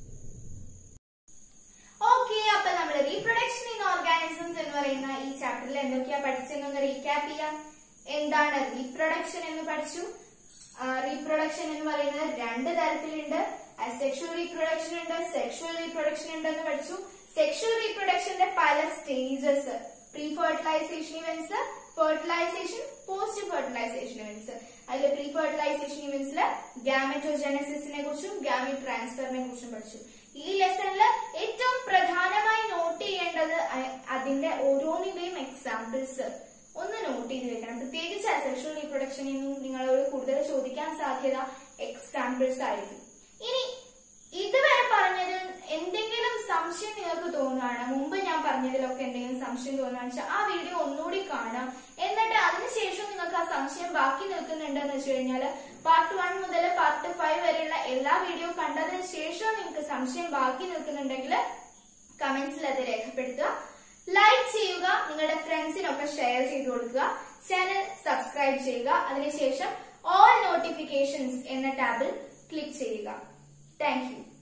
ഓക്കെ അപ്പൊ നമ്മൾ റീപ്രൊഡക്ഷൻ ഇൻ ഓർഗാനിസംസ് എന്ന് പറയുന്ന ഈ ചാപ്റ്ററിൽ എന്തൊക്കെയാ പഠിച്ചതെന്നൊന്ന് റീക്യാപ്പ് ചെയ്യാം എന്താണ് റീപ്രൊഡക്ഷൻ എന്ന് പഠിച്ചു റീപ്രൊഡക്ഷൻ എന്ന് പറയുന്നത് രണ്ട് തരത്തിലുണ്ട് സെക്ഷൽ റീപ്രൊഡക്ഷൻ ഉണ്ട് സെക്ഷൽ റീപ്രൊഡക്ഷൻ ഉണ്ട് എന്ന് പഠിച്ചു സെക്ഷൽ റീപ്രൊഡക്ഷന്റെ പല stages pre fertilisation events fertilisation post fertilisation events അതിൽ പ്രീ ഫെർട്ടിലൈസേഷൻ ഇവന്റ്സിൽ ഗാമറ്റോജനസിസിനെ കുറിച്ചും ഗാമിറ്റ് ട്രാൻസ്ഫറിനെ കുറിച്ചും പഠിച്ചു ഈ ലെസണിൽ ഏറ്റവും പ്രധാനമായി നോട്ട് ചെയ്യേണ്ടത് അ- അതിന്റെ ഓരോന്നിന്റെയും എക്സാമ്പിൾസ് ഒന്ന് നോട്ട് ചെയ്ത് വെക്കണം പ്രത്യേകിച്ച് സെക്ഷൽ റീപ്രൊഡക്ഷനിൽ നിന്നും നിങ്ങളോട് കൂടുതൽ ചോദിക്കാൻ സാധ്യത എക്സാമ്പിൾസ് ആയിരിക്കും ഇനി ഇതുവരെ പറഞ്ഞതിൽ എന്തെങ്കിലും സംശയം നിങ്ങൾക്ക് തോന്നുകയാണ് മുമ്പ് ഞാൻ പറഞ്ഞതിലൊക്കെ എന്തെങ്കിലും സംശയം തോന്നുകയാണെന്ന് വെച്ചാൽ ആ വീഡിയോ ഒന്നുകൂടി കാണാം എന്നിട്ട് അതിനുശേഷം നിങ്ങൾക്ക് ആ സംശയം ബാക്കി നിൽക്കുന്നുണ്ടെന്ന് വെച്ച് കഴിഞ്ഞാൽ പാർട്ട് വൺ മുതൽ പാർട്ട് ഫൈവ് വരെയുള്ള എല്ലാ വീഡിയോ കണ്ടതിന് ശേഷം നിങ്ങൾക്ക് സംശയം ബാക്കി നിൽക്കുന്നുണ്ടെങ്കിൽ കമന്റ്സിൽ അത് രേഖപ്പെടുത്തുക ലൈക്ക് ചെയ്യുക നിങ്ങളുടെ ഫ്രണ്ട്സിനൊക്കെ ഷെയർ ചെയ്ത് കൊടുക്കുക ചാനൽ സബ്സ്ക്രൈബ് ചെയ്യുക അതിനുശേഷം ഓൾ നോട്ടിഫിക്കേഷൻസ് എന്ന ടാബിൽ ക്ലിക്ക് ചെയ്യുക താങ്ക് യു